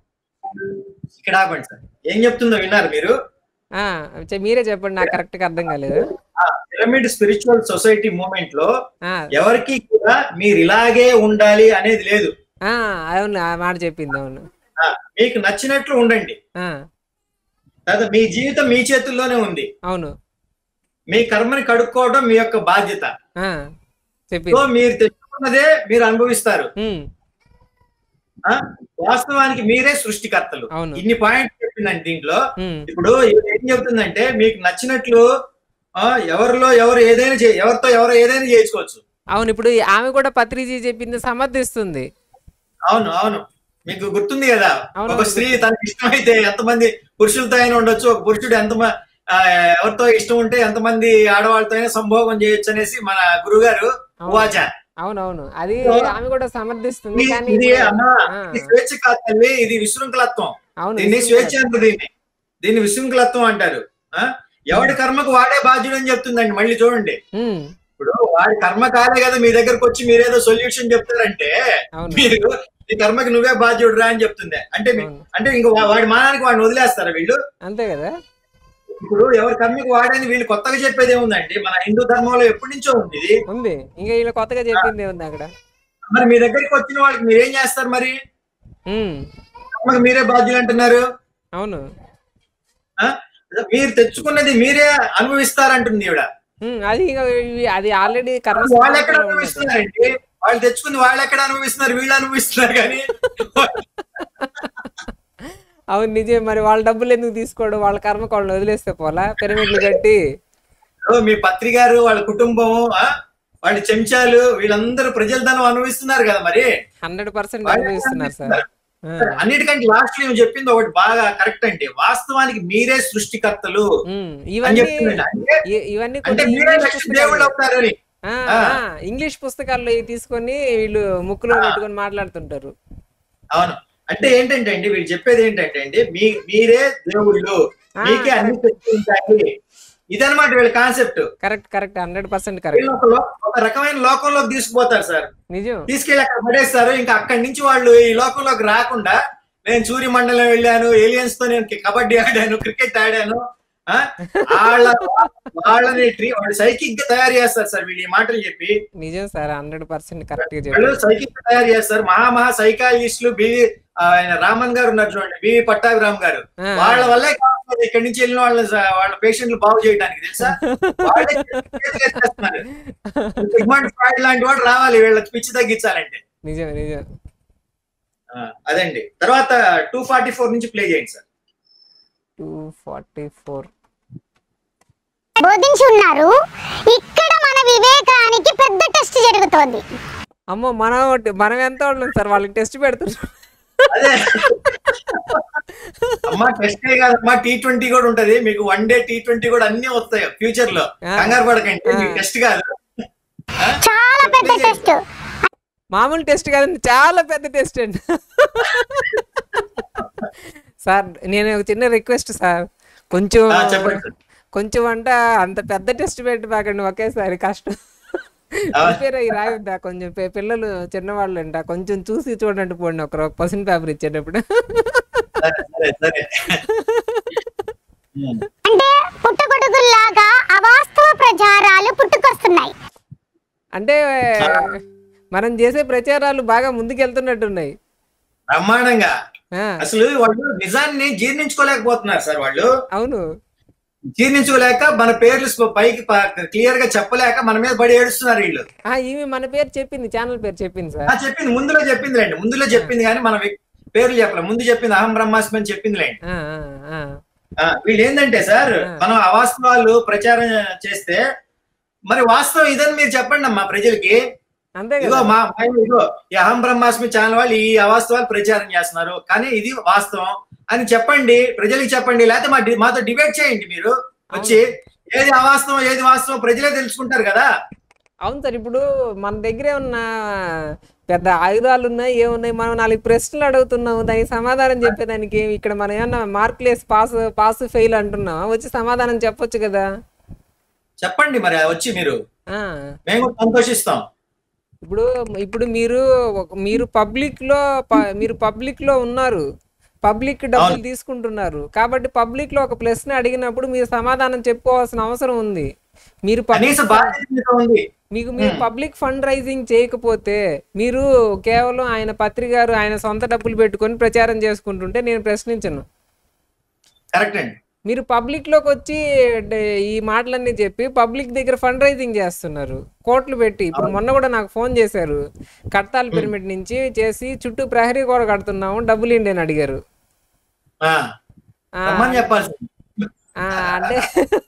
ఇక్కడ ఆపండి సార్ ఏం చెప్తుందో విన్నారు మీరు ఆ, చె- మీరే చెప్పండి నాకు కరెక్ట్గా అర్థం కాలేదు పిరమిడ్ స్పిరిచువల్ సొసైటీ మూమెంట్ లో ఆ, ఎవరికి కూడా మీరు ఇలాగే ఉండాలి అనేది లేదు ఆ, అవును ఆ మాట చెప్పింది అవును ఆ, మీకు నచ్చినట్లు ఉండండి ఆ, తర్వాత మీ జీవితం మీ చేతుల్లోనే ఉంది అవును మీ కర్మని కడుక్కోవడం మీ యొక్క బాధ్యత ఆ, సో చెప్పింది మీరు తెచ్చుకున్నదే మీరు అనుభవిస్తారు ఉమ్, ఆ వాస్తవానికి మీరే సృష్టికర్తలు అవును. ఇన్ని పాయింట్స్ చెప్పిందండి దీంట్లో ఉమ్, ఇప్పుడు ఇది ఏం చెప్తుందంటే మీకు నచ్చినట్లు ఆ, ఎవరిలో ఎవరు ఏదైనా చే- ఎవరితో ఎవరు ఏదైనా చేయించుకోవచ్చు అవును ఇప్పుడు ఈ ఆమె కూడా పత్రిజీ చెప్పింది సమర్థిస్తుంది అవును అవును మీకు గుర్తుంది కదా అవును, ఒక స్త్రీ తనకి ఇష్టమైతే ఎంతమంది పురుషులతో అయినా ఉండొచ్చు ఒక పురుషుడు ఎంత ఎవరితో ఇష్టం ఉంటే ఎంతమంది ఆడవాళ్ళతో అయినా సంభోగం చేయొచ్చు అనేసి మన గురుగారు ఉవాచ అవునవును అది ఆమె కూడా సమర్థిస్తుంది ఇది- కానీ ఇది ఇప్పుడు- అమ్మా ఆ, ఇది స్వేచ్ఛ కాదు తల్లి ఇది విశృంఖలత్వం అవును దీన్ని విసుగు స్వేచ్ఛ అంటారు దీన్ని దీన్ని విశృంఖలత్వం అంటారు ఆ? ఎవడి కర్మకు వాడే బాధ్యుడు అని చెప్తుందండి మళ్ళీ చూడండి ఉమ్, ఇప్పుడు వాడి కర్మ కాలే కదా మీ దగ్గరకు వచ్చి మీరేదో సొల్యూషన్ చెప్తారంటే అవును మీరు నీ కర్మకి నువ్వే బాధ్యుడు రా అని చెప్తుంది అంటే మీ- అవును. అంటే ఇంక వా- వాడి మానానికి వాడిని వదిలేస్తారా వీళ్ళు అంతే కదా ఇప్పుడు ఎవరి కర్మకి వాడని వీళ్ళు కొత్తగా చెప్పేది ఏముందండి మన హిందూ ధర్మంలో ఎప్పటి నుంచో ఉంది ఇది ఉంది ఇంకా వీళ్ళు కొత్తగా చెప్పింది ఉంది అక్కడ మరి మీ దగ్గరికి వచ్చిన వాళ్ళకి మీరేం చేస్తారు మరి ఉమ్, కర్మకి మీరే బాధ్యులు అంటున్నారు అవును ఆ? మీరు తెచ్చుకున్నది మీరే అనుభవిస్తారంటుంది ఈవిడ ఉమ్, అది ఇక ఇవి- అది ఆల్రెడీ కర్మ వాళ్ళు ఎక్కడ సిద్ధాంతంలో ఉన్నది. అనుభవిస్తున్నారండి వాళ్ళు తెచ్చుకుంది వాళ్ళు ఎక్కడ అనుభవిస్తున్నారు వీళ్ళు అనుభవిస్తున్నారు కానీ అవును నిజమే మరి వాళ్ళ డబ్బులు ఎందుకు తీసుకోవడం వాళ్ళ కర్మకు వాళ్ళని వదిలేస్తే పోలా పిరమిడ్లు కట్టి ఓ, మీ పత్రి గారు వాళ్ళ కుటుంబము ఆ? వాళ్ళ చెంచాలు వీళ్ళందరూ ప్రజల ధనం అనుభవిస్తున్నారు కదా మరి హండ్రెడ్ పర్సెంట్ వాళ్ళు అనుభవిస్తున్నారు సార్ ఆ, అన్నిటికంటే లాస్ట్ ఏమి చెప్పింది ఒకటి బాగా కరెక్ట్ అండి వాస్తవానికి మీరే సృష్టికర్తలు ఉమ్, అని ఇవన్నీ చెప్తుందండి అంటే ఇ- ఇవన్నీ అంటే కొన్ని మీరే ఇంగ్లీష్ లక్ష్మీ దేవుళ్ళు పుస్తకాలు అవుతారని ఆ, ఆ. ఆ, ఇంగ్లీష్ పుస్తకాల్లో ఇవి తీసుకొని వీళ్ళు ముక్కులో పెట్టుకొని మాట్లాడుతుంటారు అవును అంటే ఏంటంటే అండి వీళ్ళు చెప్పేది ఏంటంటే అండి మీ మీరే దేవుళ్ళు ఆ, మీకే అన్ని శక్తి ఉంటాయి ఇదన్నమాట వీళ్ళ concept correct correct hundred percent correct వీళ్ళు ఒక లో- ఒక రకమైన లోకంలోకి తీసుకుపోతారు సార్ నిజం తీసుకెళ్ళి అక్కడ పడేస్తారు ఇంకా అక్కడి నుంచి వాళ్ళు ఈ లోకంలోకి రాకుండా నేను సూర్యమండలం వెళ్ళాను ఏలియన్స్ తో నేను కబడ్డీ ఆడాను క్రికెట్ ఆడాను ఆ? వాళ్ళ వాళ్ళని ట్రీ వాళ్ళు సైకిక్ గా తయారు చేస్తారు సార్ వీళ్ళు ఈ మాటలు చెప్పి నిజం సార్ హండ్రెడ్ పర్సెంట్ కరెక్ట్ గా వాళ్ళు చెప్పారు సైకిక్ తయారు చేస్తారు మహా మహా సైకాలజిస్టులు బివి ఆయన రామన్ గారు ఉన్నారు చూడండి బివి పట్టాభిరామ్ గారు ఆ, వాళ్ళ వల్లే కావాలి ఇక్కడి నుంచి వెళ్ళిన వాళ్ళ వాళ్ళ పేషెంట్లు బాగు చేయడానికి తెలుసా వాళ్ళే చేతులు ఎత్తేస్తున్నారు. సిగ్మండ్ ఫ్రాయిడ్ లాంటి వాడు రావాలి వీళ్ళకి పిచ్చి తగ్గించాలంటే నిజం నిజం ఆ, అదండి తర్వాత టూ ఫార్టీ ఫోర్ నుంచి ప్లే చేయండి సార్ టూ ఫార్టీ ఫోర్ బోధించి ఉన్నారు ఇక్కడ మన వివేకానికి పెద్ద టెస్ట్ జరుగుతోంది అమ్మో మనం మనం ఎంత వాళ్ళం సార్ వాళ్ళకి టెస్ట్ పెడుతున్నారు అదే అమ్మా టెస్ట్ కాదమ్మా టీ ట్వంటీ కూడా ఉంటది మీకు వన్ డే టీ ట్వంటీ కూడా అన్ని వస్తాయి ఫ్యూచర్ లో ఆ. కంగారు పడకండి ఆ. మీకు టెస్ట్ కాదు ఆ? చాలా పెద్ద టెస్ట్ మామూలు టెస్ట్ కాదండి చాలా పెద్ద టెస్ట్ అండి సార్ నేను ఒక చిన్న రిక్వెస్ట్ సార్ కొంచెం ఆ, చెప్పండి సార్. కొంచెం అంట అంత పెద్ద టెస్ట్ పెట్టి పాకండి ఒకేసారి కష్టం ఆ. ప్రిపేర్ అయ్యి రాయొద్దా కొంచెం పి- పిల్లలు చిన్నవాళ్ళు అంట కొంచెం చూసి చూడండి పోండి ఒక పర్సెంట్ పేపర్ ఇచ్చేటప్పుడు సరే సరే సరే ఉమ్. అంటే పుట్టగొడుగుల్లాగా అవాస్తవ ప్రచారాలు పుట్టుకొస్తున్నాయి అంటే మనం చేసే ప్రచారాలు బాగా ముందుకెళ్తున్నట్టున్నాయి బ్రహ్మాండంగా ఆ, అసలు వాళ్ళు నిజాన్ని జీర్ణించుకోలేకపోతున్నారు సార్ వాళ్ళు అవును జీర్ణించుకోలేక మన పేర్లు స్ప- పైకి క్లియర్ గా చెప్పలేక మన మీద పడి ఏడుస్తున్నారు వీళ్ళు ఆ, ఈమె మన పేరు చెప్పింది ఛానల్ పేరు చెప్పింది సార్ ఆ చెప్పింది ముందులో చెప్పింది లేండి ముందులో చెప్పింది కానీ మనం వ్యక్- పేర్లు చెప్పలేదు ముందు చెప్పింది అహం బ్రహ్మాస్మి అని చెప్పింది లేండి ఆ, ఆ, ఆ. ఆ, వీళ్ళు ఏంటంటే సార్ ఆ. మనం అవాస్తవాలు ప్రచారం చేస్తే మరి వాస్తవం ఇదని మీరు చెప్పండి అమ్మా ప్రజలకి అంతే ఇదిగో కదా మా మా- ఇదిగో ఈ అహం బ్రహ్మాస్మి ఛానల్ వాళ్ళు ఈ అవాస్తవాలు ప్రచారం చేస్తున్నారు కానీ ఇది వాస్తవం అని చెప్పండి ప్రజలకు చెప్పండి లేకపోతే మా డి- మాతో డిబేట్ చేయండి మీరు వచ్చి ఏది అవాస్తవం ఏది వాస్తవం ప్రజలే తెలుసుకుంటారు కదా అవును సార్ ఇప్పుడు మన దగ్గరే ఉన్న పెద్ద ఆయుధాలు ఉన్నాయి ఏమున్నాయి మనం నాలుగు ప్రశ్నలు అడుగుతున్నాము దానికి సమాధానం చెప్పేదానికి ఇక్కడ మనం ఏమన్నా మార్కులు వేసి పాస్ పాస్ ఫెయిల్ అంటున్నాం వచ్చి సమాధానం చెప్పొచ్చు కదా చెప్పండి మరి వచ్చి మీరు ఆ మేము కూడా సంతోషిస్తాం ఇప్పుడు ఇప్పుడు మీరు ఒక- మీరు పబ్లిక్ లో ప- మీరు పబ్లిక్ లో ఉన్నారు పబ్లిక్ డబ్బులు తీసుకుంటున్నారు కాబట్టి పబ్లిక్ లో ఒక ప్రశ్న అడిగినప్పుడు మీరు సమాధానం చెప్పుకోవాల్సిన అవసరం ఉంది మీరు కనీస పబ్లిక్ బాధ్యత మీతో ఉంది మీకు మీరు పబ్లిక్ ఫండ్ రైజింగ్ చేయకపోతే మీరు కేవలం ఆయన పత్రిక గారు ఆయన సొంత డబ్బులు పెట్టుకొని ప్రచారం చేసుకుంటుంటే నేను ప్రశ్నించను కరెక్ట్ అండి మీరు పబ్లిక్ లోకి వచ్చి డ- ఈ మాటలన్నీ చెప్పి పబ్లిక్ దగ్గర ఫండ్ రైజింగ్ చేస్తున్నారు కోట్లు పెట్టి ఇప్పుడు మొన్న కూడా నాకు ఫోన్ చేశారు కడతాల పిరమిడ్ నుంచి చేసి చుట్టూ ప్రహరీ కూడా కడుతున్నాము డబ్బులు ఇండి అని అడిగారు ఆ, ఆ, రమ్మని చెప్పాలి ఆ, అంటే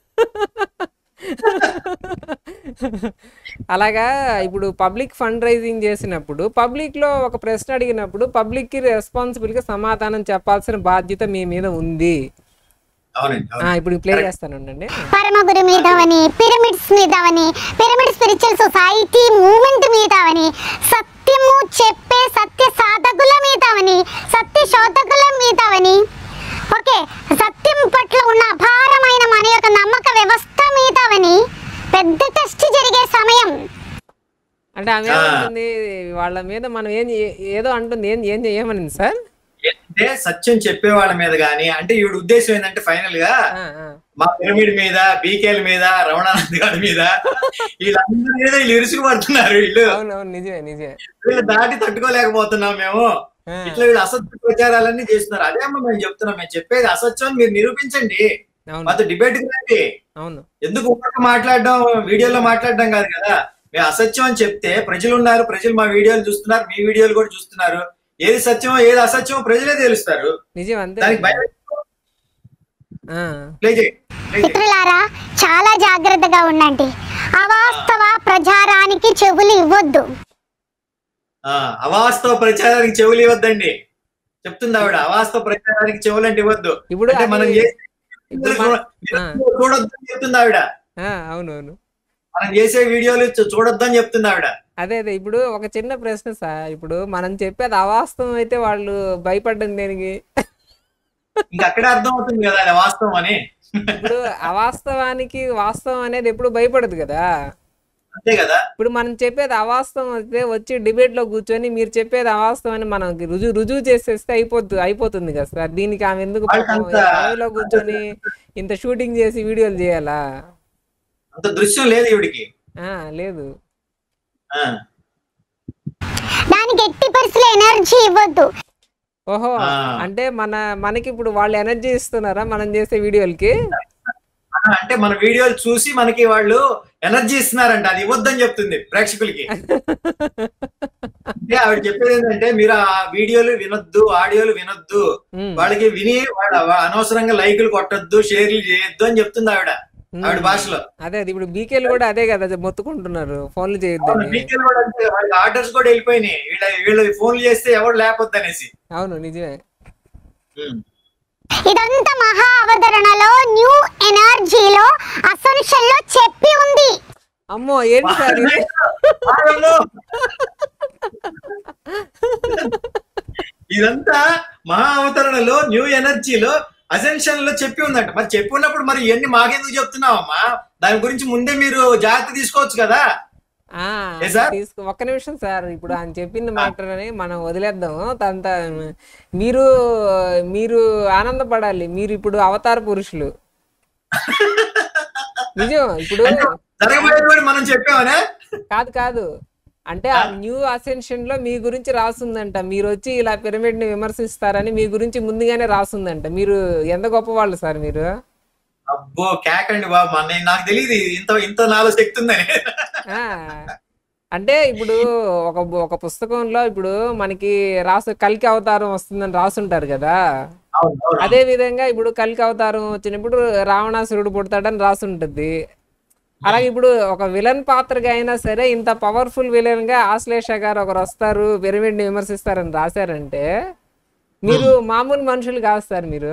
అలాగా ఇప్పుడు పబ్లిక్ ఫండ్ రైజింగ్ చేసినప్పుడు పబ్లిక్ లో ఒక ప్రశ్న అడిగినప్పుడు పబ్లిక్ కి రెస్పాన్సిబుల్ గా సమాధానం చెప్పాల్సిన బాధ్యత మీ మీద ఉంది అవునండి ఆ, అవును ఇప్పుడు ప్లే చేస్తానండి పరమగురు మీదవని పిరమిడ్స్ మీదవని పిరమిడ్ స్పిరిచువల్ సొసైటీ మూమెంట్ మీదవని సత్యము చెప్పే సత్య సాధకుల మీదవని సత్య శోధకుల మీదవని ఓకే సత్యం పట్ల ఉన్న అపారమైన మన యొక్క నమ్మక వ్యవస్థ మీదవని పెద్ద టెస్ట్ జరిగే సమయం అంటే ఆమె ఏమంటుంది వాళ్ళ మీద మనం ఏం ఏ- ఏదో అంటుంది ఏం ఏం చేయమనింది సార్ అంటే సత్యం చెప్పే వాళ్ళ మీద గానీ అంటే ఈవిడ ఉద్దేశం ఏంటంటే ఫైనల్ గా ఆ, ఆ. మా పిరమిడ్ మీద బీకేల మీద రమణానంద్ గారి మీద వీళ్ళందరి మీద వీళ్ళు ఇరుసుకు పడుతున్నారు వీళ్ళు అవును అవును నిజమే నిజమే వీళ్ళు దాటి తట్టుకోలేకపోతున్నాం మేము ఆ, ఇట్లా వీళ్ళు అసత్య ప్రచారాలన్నీ చేస్తున్నారు అదే అమ్మ మేము చెప్తున్నాం మేము చెప్పేది అసత్యం మీరు నిరూపించండి అవును మాతో డిబేట్ రండి అవును ఎందుకు ఊరికే మాట్లాడడం వీడియోలో మాట్లాడడం కాదు కదా మేము అసత్యం అని చెప్తే ప్రజలు ఉన్నారు ప్రజలు మా వీడియోలు చూస్తున్నారు మీ వీడియోలు కూడా చూస్తున్నారు ఏది సత్యమో ఏది అసత్యమో ప్రజలే తెలుస్తారు నిజం అంతే దానికి భయం ఆ, ప్లే చేయి ప్లే చేయి మిత్రులారా చాలా జాగ్రత్తగా ఉండండి అవాస్తవ ప్రచారానికి చెవులు ఇవ్వద్దు ఆ, అవాస్తవ ప్రచారానికి చెవులు ఇవ్వద్దండి చెప్తుంది ఆవిడ అవాస్తవ ప్రచారానికి చెవులు అంటే ఇవ్వద్దు ఇప్పుడు అంటే మనం అది- చేసే ఇప్పుడు వీడియోలు మన- చూడ- చూడొద్దని చెప్తుంది ఆవిడ ఆ, అవును అవును మనం చేసే వీడియోలు చూ- చూడొద్దని చెప్తుంది ఆవిడ అదే అదే ఇప్పుడు ఒక చిన్న ప్రశ్న సార్ ఇప్పుడు మనం చెప్పేది అవాస్తవం అయితే వాళ్ళు భయపడ్డం దేనికి ఇంకా అక్కడే అర్థం అవుతుంది కదా అది వాస్తవం అని ఇప్పుడు అవాస్తవానికి వాస్తవం అనేది ఎప్పుడు భయపడదు కదా అంతే కదా ఇప్పుడు మనం చెప్పేది అవాస్తవం అయితే వచ్చి డిబేట్ లో కూర్చొని మీరు చెప్పేది అవాస్తవం అని మనం రుజువు రుజువు చేసేస్తే అయిపోతుంది అయిపోతుంది కదా సార్ దీనికి ఆమె ఎందుకు పాపం వాళ్ళకంత- అడవిలో కూర్చొని ఇంత షూటింగ్ చేసి వీడియోలు చేయాలా అంత దృశ్యం లేదు ఈవిడికి ఆ లేదు ఆ, దానికి ఎట్టి పరిస్థితుల్లో ఎనర్జీ ఇవ్వద్దు ఓహో ఆ. అంటే మన మనకి ఇప్పుడు వాళ్ళు ఎనర్జీ ఇస్తున్నారా మనం చేసే వీడియోలకి ఆ, అంటే మన వీడియోలు చూసి మనకి వాళ్ళు ఎనర్జీ ఇస్తున్నారంట అది ఇవ్వద్దని చెప్తుంది ప్రేక్షకులకి అంటే ఆవిడ చెప్పేది ఏంటంటే మీరు ఆ వీడియోలు వినొద్దు ఆడియోలు వినొద్దు ఉమ్, వాళ్ళకి విని వాళ్ళ అనవసరంగా లైకులు కొట్టొద్దు షేర్లు చేయొద్దు అని చెప్తుంది ఆవిడ ఆవిడ భాషలో అదే అది ఇప్పుడు బీకేలు కూడా అదే కదా మొత్తుకుంటున్నారు ఫోన్లు చేయొద్దని వీకెండ్ కూడా అంతే వాళ్ళకి ఆర్డర్స్ కూడా వెళ్ళిపోయినాయి వీళ్ళ వీళ్ళు ఫోన్లు చేస్తే ఎవరు లేకపోద్దు అనేసి అవును నిజమే ఉమ్. ఇదంతా మహా అవతరణలో న్యూ ఎనర్జీలో అసెన్షన్ లో చెప్పి ఉంది అమ్మో ఏంటి సార్ ఇది వారము. ఇదంతా మహా అవతరణలో న్యూ ఎనర్జీలో అసెన్షన్ లో చెప్పి ఉందంట మరి చెప్పి ఉన్నప్పుడు మరి ఇవన్నీ మాకెందుకు చెప్తున్నావమ్మా దాని గురించి ముందే మీరు జాగ్రత్త తీసుకోవచ్చు కదా ఆ, ఏ సార్? తీసుకో ఒక్క నిమిషం సార్ ఇప్పుడు ఆయన చెప్పింది మ్యాటర్ అని మనం వదిలేద్దాం తంత మీరు మీరు ఆనందపడాలి మీరు ఇప్పుడు అవతార పురుషులు నిజం ఇప్పుడు జరగబోయేది కూడా మనం చెప్పామనే కాదు కాదు అంటే ఆ న్యూ అసెన్షన్ లో మీ గురించి రాసుందంట మీరు వచ్చి ఇలా పిరమిడ్ ని విమర్శిస్తారని మీ గురించి ముందుగానే రాసుందంట మీరు ఎంత గొప్ప వాళ్ళు సార్ మీరు అబ్బో కేకండి బాబు మన నాకు తెలియదు ఇంత ఇంత నాలో శక్తి ఉందని ఆ అంటే ఇప్పుడు ఒక ఒక పుస్తకంలో ఇప్పుడు మనకి రాసు కల్కి అవతారం వస్తుందని రాసుంటారు కదా అవును, అవును. అదే విధంగా ఇప్పుడు కల్కి అవతారం వచ్చినప్పుడు రావణాసురుడు పుడతాడని రాసుంటది అలాగే ఇప్పుడు ఒక విలన్ పాత్రగా అయినా సరే ఇంత పవర్ఫుల్ విలన్ గా ఆశ్లేష గారు ఒకరు వస్తారు పిరమిడ్ ని విమర్శిస్తారని రాశారంటే మీరు మామూలు మనుషులు కాదు సార్ మీరు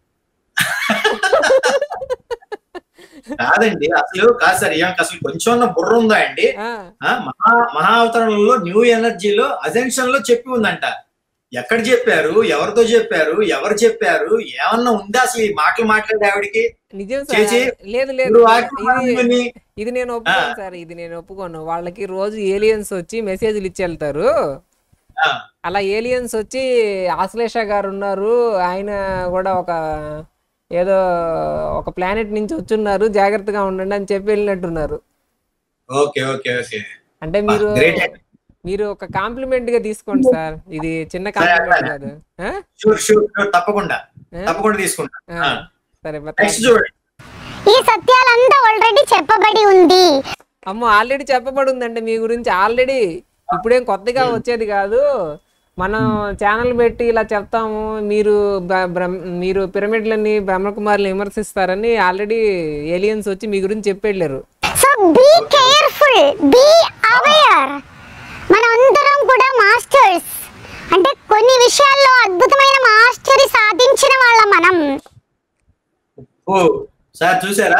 కాదండి అసలు కాదు సార్ ఏం అసలు కొంచెం బుర్ర ఉందా అండి ఆ, ఆ, మహా మహా అవతరణలో న్యూ ఎనర్జీలో అజెన్షన్ లో చెప్పి ఉందంట ఎక్కడ చెప్పారు ఎవరితో చెప్పారు ఎవరు చెప్పారు ఏమన్నా ఉందా అసలు ఈ మాటలు మాట్లాడే ఆవిడికి నిజం సార్ చేచి, లేదు లేదు ఇప్పుడు వాక్యం ఇది విని, ఇది నేను ఒప్పుకోను సార్ ఇది నేను ఒప్పుకోను వాళ్ళకి రోజు ఏలియన్స్ వచ్చి మెసేజ్లు ఇచ్చి వెళ్తారు ఆ, అలా ఏలియన్స్ వచ్చి ఆశ్లేష గారు ఉన్నారు ఆయన కూడా ఒక ఏదో ఒక ప్లానెట్ నుంచి వచ్చున్నారు జాగ్రత్తగా ఉండండి అని చెప్పి వెళ్ళినట్టున్నారు ఓకే ఓకే ఓకే అంటే మీరు great. మీరు ఒక కాంప్లిమెంట్ గా తీసుకోండి సార్ ఇది చిన్న కాంప్లిమెంట్ కాదు ఆ? షూర్ షూర్ షూర్ తప్పకుండా ఏ? తప్పకుండా తీసుకుంటా ఆ, సరే మరి నెక్స్ట్ చూడండి ఈ సత్యాలంతా ఆల్రెడీ చెప్పబడి ఉంది అమ్మో ఆల్రెడీ చెప్పబడి ఉందండి మీ గురించి ఆల్రెడీ ఇప్పుడేం కొత్తగా వచ్చేది కాదు మనం ఛానల్ పెట్టి ఇలా చెప్తాము మీరు బ- బ్రహ్మ మీరు పిరమిడ్లని బ్రహ్మకుమారులు విమర్శిస్తారని ఆల్రెడీ ఏలియన్స్ వచ్చి మీ గురించి చెప్పెళ్ళారు so be careful be aware మన అందరం కూడా మాస్టర్స్ అంటే కొన్ని విషయాల్లో అద్భుతమైన మాస్టరీ సాధించిన వాళ్ళ మనం ఓ సార్ చూసారా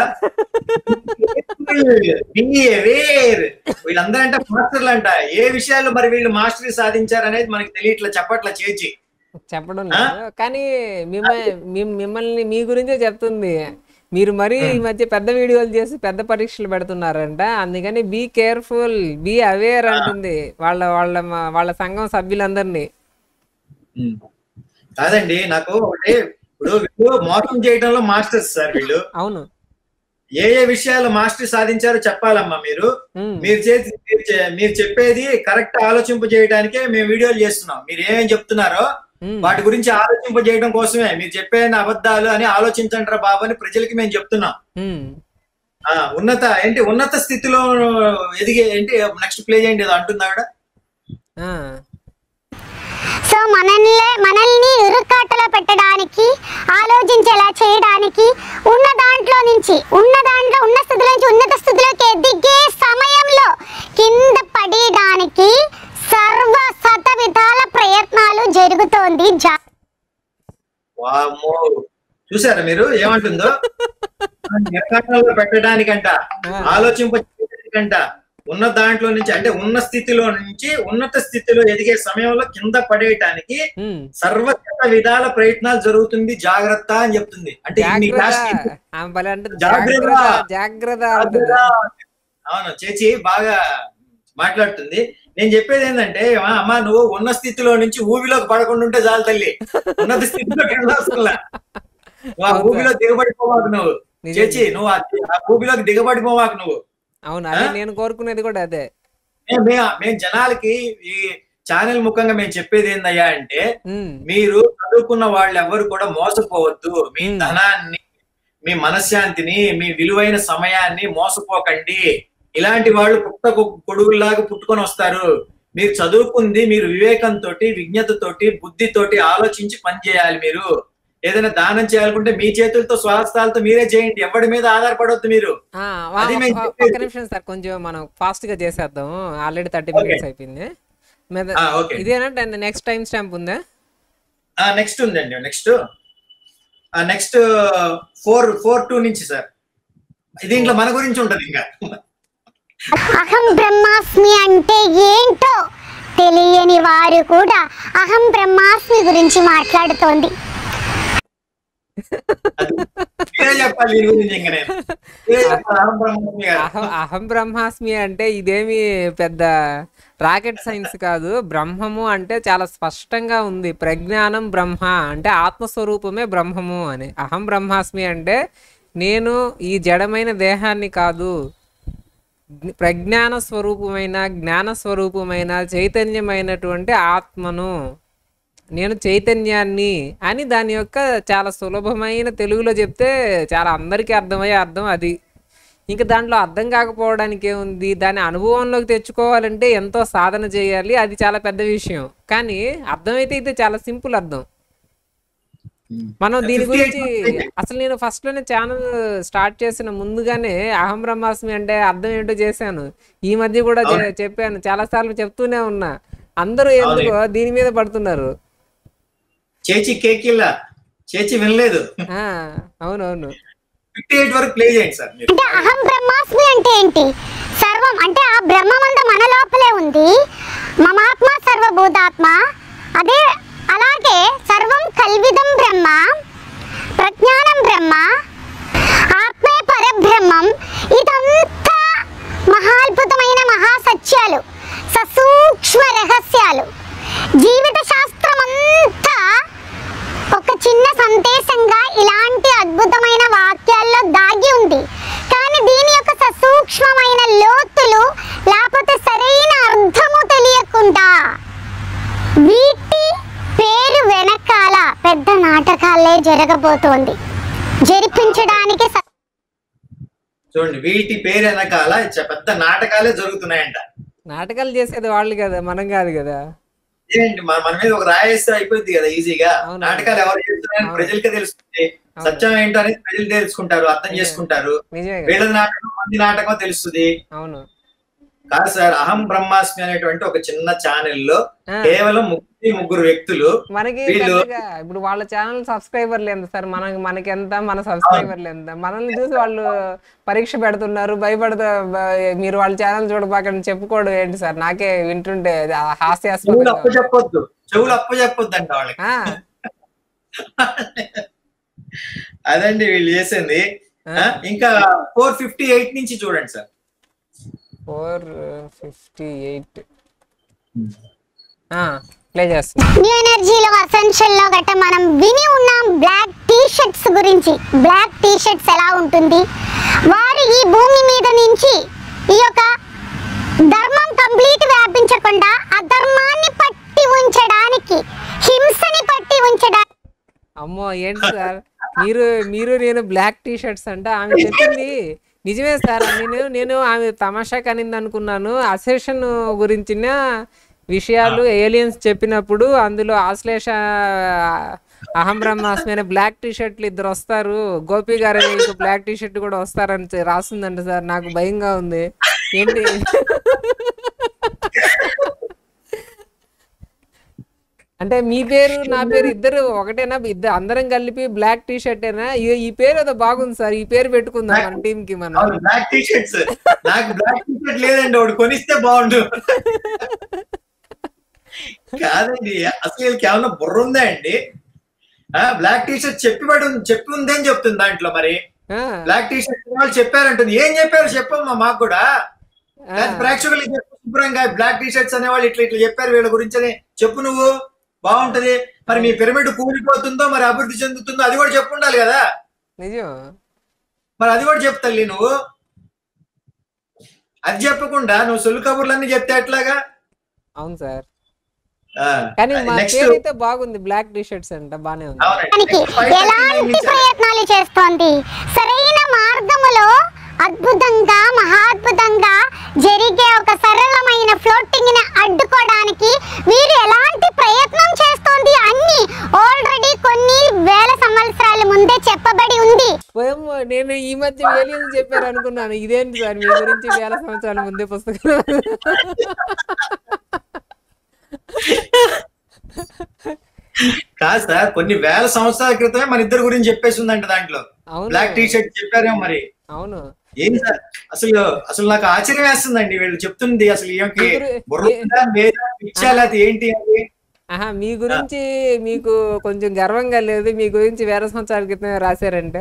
వేర్ వీళ్ళందరూ అంటే మాస్టర్లు అంట ఏ విషయాల్లో మరి వీళ్ళు మాస్టరీ సాధించారు అనేది మనకి తెలియట్లా చెప్పట్లా చేచి చెప్పడం లేదు కానీ మిమ్మల్ని మిమ్- మిమ్మల్ని మీ గురించే చెప్తుంది మీరు మరీ ఈ మధ్య పెద్ద వీడియోలు చేసి పెద్ద పరీక్షలు పెడుతున్నారంట అందుకని బీ కేర్ఫుల్ బీ అవేర్ అంటుంది వాళ్ళ వాళ్ళ మా- వాళ్ళ సంఘం సభ్యులందరినీ ఉమ్. కాదండి నాకు ఒకటి ఇప్పుడు వీళ్ళు మోసం చేయడంలో మాస్టర్స్ సార్ వీళ్ళు అవును ఏ ఏ విషయాలు మాస్టర్ సాధించారో చెప్పాలమ్మా మీరు ఉమ్, మీరు చేసి మీరు చే- మీరు చెప్పేది కరెక్ట్ ఆలోచింప చేయడానికే మేము వీడియోలు చేస్తున్నాం మీరు ఏమేం చెప్తున్నారో ఉమ్, వాటి గురించి ఆలోచింప చేయడం కోసమే మీరు చెప్పే అబద్ధాలు అని ఆలోచించండి రా బాబు అని ప్రజలకి మేము చెప్తున్నాం ఉమ్. ఆ ఉన్నత ఏంటి ఉన్నత స్థితిలో ఎదిగే ఏంటి నెక్స్ట్ ప్లే చేయండి ఏదో అంటుంది ఆవిడ ఆ, సో మనల్ని మనల్ని ఇరుకాటలో పెట్టడానికి ఆలోచించేలా చేయడానికి ఉన్న దాంట్లో నుంచి ఉన్న దాంట్లో ఉన్న స్థితిలో నుంచి ఉన్నత స్థితిలోకి ఎదిగే సమయంలో కింద పడేయడానికి సర్వ శత విధాల ప్రయత్నాలు జరుగుతోంది జా వామ్మో చూసారా మీరు ఏమంటుందో నిర్మాణంలో పెట్టడానికంట ఆలోచింప చేయడానికంట ఉన్న దాంట్లో నుంచి అంటే ఉన్న స్థితిలో నుంచి ఉన్నత స్థితిలో ఎదిగే సమయంలో కింద పడేయటానికి ఉమ్. సర్వత్ర విధాల ప్రయత్నాలు జరుగుతుంది జాగ్రత్త అని చెప్తుంది అంటే ఇన్ని జాగ్రత్త క్లాస్ ఆమె భలే అంటుంది జాగ్రత్త. జాగ్రత్త జాగ్రత్త అంటుంది అవును చేచి బాగా మాట్లాడుతుంది నేను చెప్పేది ఏంటంటే "ఆ, అమ్మా నువ్వు ఉన్న స్థితిలో నుంచి ఊబిలోకి పడకుండా ఉంటే చాలు తల్లి ఉన్నత స్థితిలోకి వెళ్ళాల్సిందా నువ్వు ఆ అవును ఊబిలో దిగబడిపోవాకు నువ్వు నిజం. చేచి నువ్వు ఆ ఆ ఊబిలోకి దిగబడిపోవాకు నువ్వు అవును అదే నేను కోరుకునేది కూడా అదే మేము మేము- మేము జనాలకి ఈ ఛానల్ ముఖంగా మేము చెప్పేది ఏందయ్యా అంటే ఉమ్, మీరు చదువుకున్న వాళ్ళు ఎవరు కూడా మోసపోవద్దు మీ మ్మ్. ధనాన్ని మీ మనశ్శాంతిని మీ విలువైన సమయాన్ని మోసపోకండి ఇలాంటి వాళ్ళు పుట్ట కొడుకుల్లాగా పుట్టుకొని వస్తారు మీరు చదువుకుంది మీరు వివేకంతో విజ్ఞతతోటి బుద్ధితోటి ఆలోచించి పని చేయాలి మీరు ఏదైనా దానం చేయాలనుకుంటే మీ చేతులతో స్వహస్తాలతో మీరే చేయండి ఎవరి మీద ఆధారపడొద్దు మీరు ఆ, వా- అది మేము ఒ- చెప్పేది. ఒక్క నిమిషం సార్ కొంచెం మనం ఫాస్ట్ గా చేసేద్దాం ఆల్రెడీ థర్టీ Okay. మినిట్స్ అయిపోయింది మీద- ఆ, okay. ఇదేనా నెక్స్ట్ టైం స్టాంప్ ఉందా నెక్స్ట్ ఉందండి next next four four two నుంచి సార్ దీంట్లో మన గురించి ఉంటది ఇంకా అహం బ్రహ్మాస్మి అంటే ఏంటో తెలియని వారు కూడా అహం బ్రహ్మాస్మి గురించి మాట్లాడుతోంది మీరే చెప్పాలి దీని గురించి ఇంకా నేను మీరే చెప్పాలి రామ బ్రహ్మస్మి గారు అహం అహం బ్రహ్మాస్మి అంటే ఇదేమి పెద్ద రాకెట్ సైన్స్ కాదు బ్రహ్మము అంటే చాలా స్పష్టంగా ఉంది ప్రజ్ఞానం బ్రహ్మ అంటే ఆత్మస్వరూపమే బ్రహ్మము అని అహం బ్రహ్మాస్మి అంటే నేను ఈ జడమైన దేహాన్ని కాదు ప్రజ్ఞాన స్వరూపమైన జ్ఞాన స్వరూపమైన చైతన్యమైనటువంటి ఆత్మను నేను చైతన్యాన్ని అని దాని యొక్క చాలా సులభమైన తెలుగులో చెప్తే చాలా అందరికీ అర్థమయ్యే అర్థం అది ఇంకా దాంట్లో అర్థం కాకపోవడానికి ఏముంది దాని అనుభవంలోకి తెచ్చుకోవాలంటే ఎంతో సాధన చేయాలి అది చాలా పెద్ద విషయం కానీ అర్థమైతే అయితే చాలా సింపుల్ అర్థం మనం దీని 58 గురించి మంది. అసలు నేను ఫస్ట్ లోనే ఛానల్ స్టార్ట్ చేసిన ముందుగానే అహం బ్రహ్మాస్మి అంటే అర్థం ఏంటో చేశాను ఈ మధ్య కూడా చె- చెప్పాను చాలా సార్లు చెప్తూనే ఉన్నా అందరూ ఎందుకో దీని మీద పడుతున్నారు చేచి కేకిల్లా చేచి వినలేదు ఆ, అవునవును ఫిఫ్టీ ఎయిట్ వరకు ప్లే చేయండి సార్ మీరు అంటే అహం బ్రహ్మాస్మి అంటే ఏంటి సర్వం అంటే ఆ బ్రహ్మమంతా మన లోపలే ఉంది మమాత్మ సర్వభూతాత్మ అదే అలాగే సర్వం కల్విదం బ్రహ్మ ప్రజ్ఞానం బ్రహ్మ ఆత్మే పరబ్రహ్మం ఇదంతా మహాద్భుతమైన మహాసత్యాలు ససూక్ష్మ రహస్యాలు జీవిత శాస్త్రం అంతా ఒక చిన్న సందేశంగా ఇలాంటి అద్భుతమైన వాక్యాల్లో దాగి ఉంది కానీ దీని యొక్క ససూక్ష్మమైన లోతులు లేకపోతే సరైన అర్థము తెలియకుండా వీటి పేరు వెనకాల పెద్ద నాటకాలే జరగబోతోంది జరిపించడానికి స- చూడండి వీటి పేరు వెనకాల చ- పెద్ద నాటకాలే జరుగుతున్నాయంట నాటకాలు చేసేది వాళ్ళు కదా మనం కాదు కదా ఏంటి మన మన మీద ఒక రాయేస్తే అయిపోయింది కదా ఈజీగా అవును. నాటకాలు ఎవరు చేస్తున్నారని అవును. ప్రజలకే తెలుస్తుంది అవును. సత్యం ఏంటో అనేది ప్రజలు తెలుసుకుంటారు అర్థం నిజమే. చేసుకుంటారు నిజమే కదా వీళ్ళ నాటకం మంది నాటకం తెలుస్తుంది అవును కాదు సార్ అహం బ్రహ్మాస్మి అనేటువంటి ఒక చిన్న ఛానల్ లో ఆ. కేవలం ముగ్గురు ముగ్గురు వ్యక్తులు మనకి వీళ్ళు- పెద్దగా ఇప్పుడు వాళ్ళ ఛానల్ సబ్స్క్రైబర్లు ఎంత సార్ మనకి మనకి ఎంత మన సబ్స్క్రైబర్లు ఎంత మనల్ని చూసి వాళ్ళు పరీక్ష పెడుతున్నారు భయపడుతూ బ- మీరు వాళ్ళ ఛానల్ చూడబాకని చెప్పుకోవడం ఏంటి సార్ నాకే వింటుంటే అది చెవులు హాస్యాస్పదంగా అప్పు చెప్పొద్దు చెవులు అప్పు చెప్పొద్దు అంట వాళ్ళకి ఆ, అదండి వీళ్ళు చేసింది ఆ, ఇంకా ఫోర్ ఫిఫ్టీ ఎయిట్ నుంచి చూడండి sir four fifty eight play చేస్తున్నా న్యూ ఎనర్జీలో అసెన్షియల్ లో గట్ట మనం విని ఉన్నాం బ్లాక్ టీ షర్ట్స్ గురించి బ్లాక్ టీ షర్ట్స్ ఎలా ఉంటుంది వారు ఈ భూమి మీద నుంచి ఈ యొక్క ధర్మం కంప్లీట్ వ్యాపించకుండా అధర్మాన్ని పట్టి ఉంచడానికి హింసని పట్టి ఉంచడానికి అమ్మో ఏంటి సార్ మీరు మీరు నేను బ్లాక్ టీ షర్ట్స్ అంటే ఆమె చెప్పింది నిజమే సార్ నేను నేను ఆమె తమాషా కనింది అనుకున్నాను అసెషన్ గురించిన విషయాలు ఏలియన్స్ చెప్పినప్పుడు అందులో ఆశ్లేష అహం బ్రహ్మాస్మి అనే బ్లాక్ టీ షర్ట్లు ఇద్దరు వస్తారు గోపి గారు ఇంకో బ్లాక్ టీ షర్ట్ కూడా వస్తారని చె- రాస్తుందంట సార్ నాకు భయంగా ఉంది ఏంటి అంటే మీ పేరు నా పేరు ఇద్దరు ఒకటేనా ఇద్దరు అందరం కలిపి బ్లాక్ టీ షర్టేనా ఈ- ఈ పేరు ఏదో బాగుంది సార్ ఈ పేరు పెట్టుకుందాం మన టీం కి మనం అవును బ్లాక్ టీ షర్ట్స్ నాకు బ్లాక్ టీ షర్ట్ లేదండి ఒకటి కొనిస్తే బాగుండు కాదండి అసలు వీళ్ళకి ఏమన్నా బుర్ర ఉందా అండి బ్లాక్ టీ షర్ట్ చెప్పి పడి ఉంది- చెప్పి ఉందని చెప్తుంది దాంట్లో మరి ఆ, బ్లాక్ టీ షర్ట్ వాళ్ళు చెప్పారంటుంది ఏం చెప్పారు చెప్పమ్మా మాకు కూడా దాని ప్రేక్షకులకి చెప్పు శుభ్రంగా బ్లాక్ టీ షర్ట్స్ అనేవాళ్ళు ఇట్లా ఇట్లా చెప్పారు వీళ్ళ గురించి అని చెప్పు నువ్వు బాగుంటది మరి మీ పిరమిడ్ కూలిపోతుందో మరి అభివృద్ధి చెందుతుందో అది కూడా చెప్పు ఉండాలి కదా నిజం మరి అది కూడా చెప్పు తల్లి నువ్వు అది చెప్పకుండా నువ్వు సొల్లు కబుర్లన్నీ చెప్తే ఎట్లాగా అవును సార్ ఆ, కానీ మా నెక్స్ట్ పేరు అయితే బాగుంది బ్లాక్ టీ షర్ట్స్ అంట బానే ఉంది అవునండి దానికి నెక్స్ట్ ఫైవ్ థర్టీ నైన్ ఎలాంటి నుంచి ప్రయత్నాలు చేస్తోంది సరైన మార్గములో అద్భుతంగా మహాద్భుతంగా జరిగే ఒక సరళమైన ఫ్లోటింగ్ ని అడ్డుకోవడానికి వీరు ఎలాంటి ప్రయత్నం చేస్తోంది అన్ని ఆల్రెడీ కొన్ని వేల సంవత్సరాల ముందే చెప్పబడి ఉంది పోయమ్మ, నేను ఈ మధ్య ఏలియన్స్ చెప్పారు అనుకున్నాను ఇదేంటి సార్ మీ గురించి వేల సంవత్సరాల ముందే పుస్తకం కాదు సార్ కొన్ని వేల సంవత్సరాల క్రితమే మన ఇద్దరు గురించి చెప్పేసి ఉందంట దాంట్లో అవును బ్లాక్ టీ షర్ట్ చెప్పారేమో మరి అవును ఏం సార్ అసలు అసలు నాకు ఆశ్చర్యం వేస్తుందండి వీళ్ళు చెప్తుంది అసలు ఏమిటి ఇప్పుడు బుర్ర ఉందా, లేదా పిచ్చా లేకపోతే ఏంటి అది ఆహా మీ గురించి మీకు కొంచెం గర్వంగా లేదు మీ గురించి వేల సంవత్సరాల క్రితమే రాశారంటే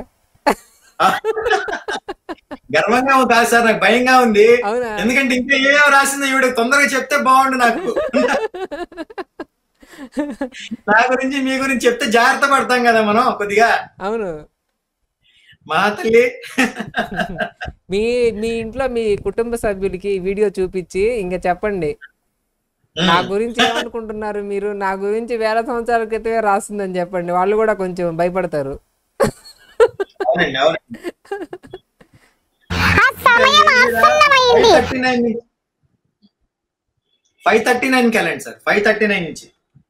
గర్వంగా ఉంది కాదు సార్ నాకు భయంగా ఉంది అవునా ఎందుకంటే ఇంకా ఏమేమో రాసిందో ఈవిడ తొందరగా చెప్తే బాగుండు నాకు నా గురించి మీ గురించి చెప్తే జాగ్రత్త పడతాం కదా మనం కొద్దిగా అవును మా తల్లి మీ మీ ఇంట్లో మీ కుటుంబ సభ్యులకి ఈ వీడియో చూపించి ఇంకా చెప్పండి నా గురించి ఏమనుకుంటున్నారు మీరు నా గురించి వేల సంవత్సరాల క్రితమే రాస్తుందని చెప్పండి వాళ్ళు కూడా కొంచెం భయపడతారు అవునండి అవునండి ఆ సమయం ఆసన్నమైంది ఫైవ్ థర్టీ నైన్ నుంచి ఫైవ్ థర్టీ నైన్ కి వెళ్ళండి సార్ ఫైవ్ థర్టీ నైన్ నుంచి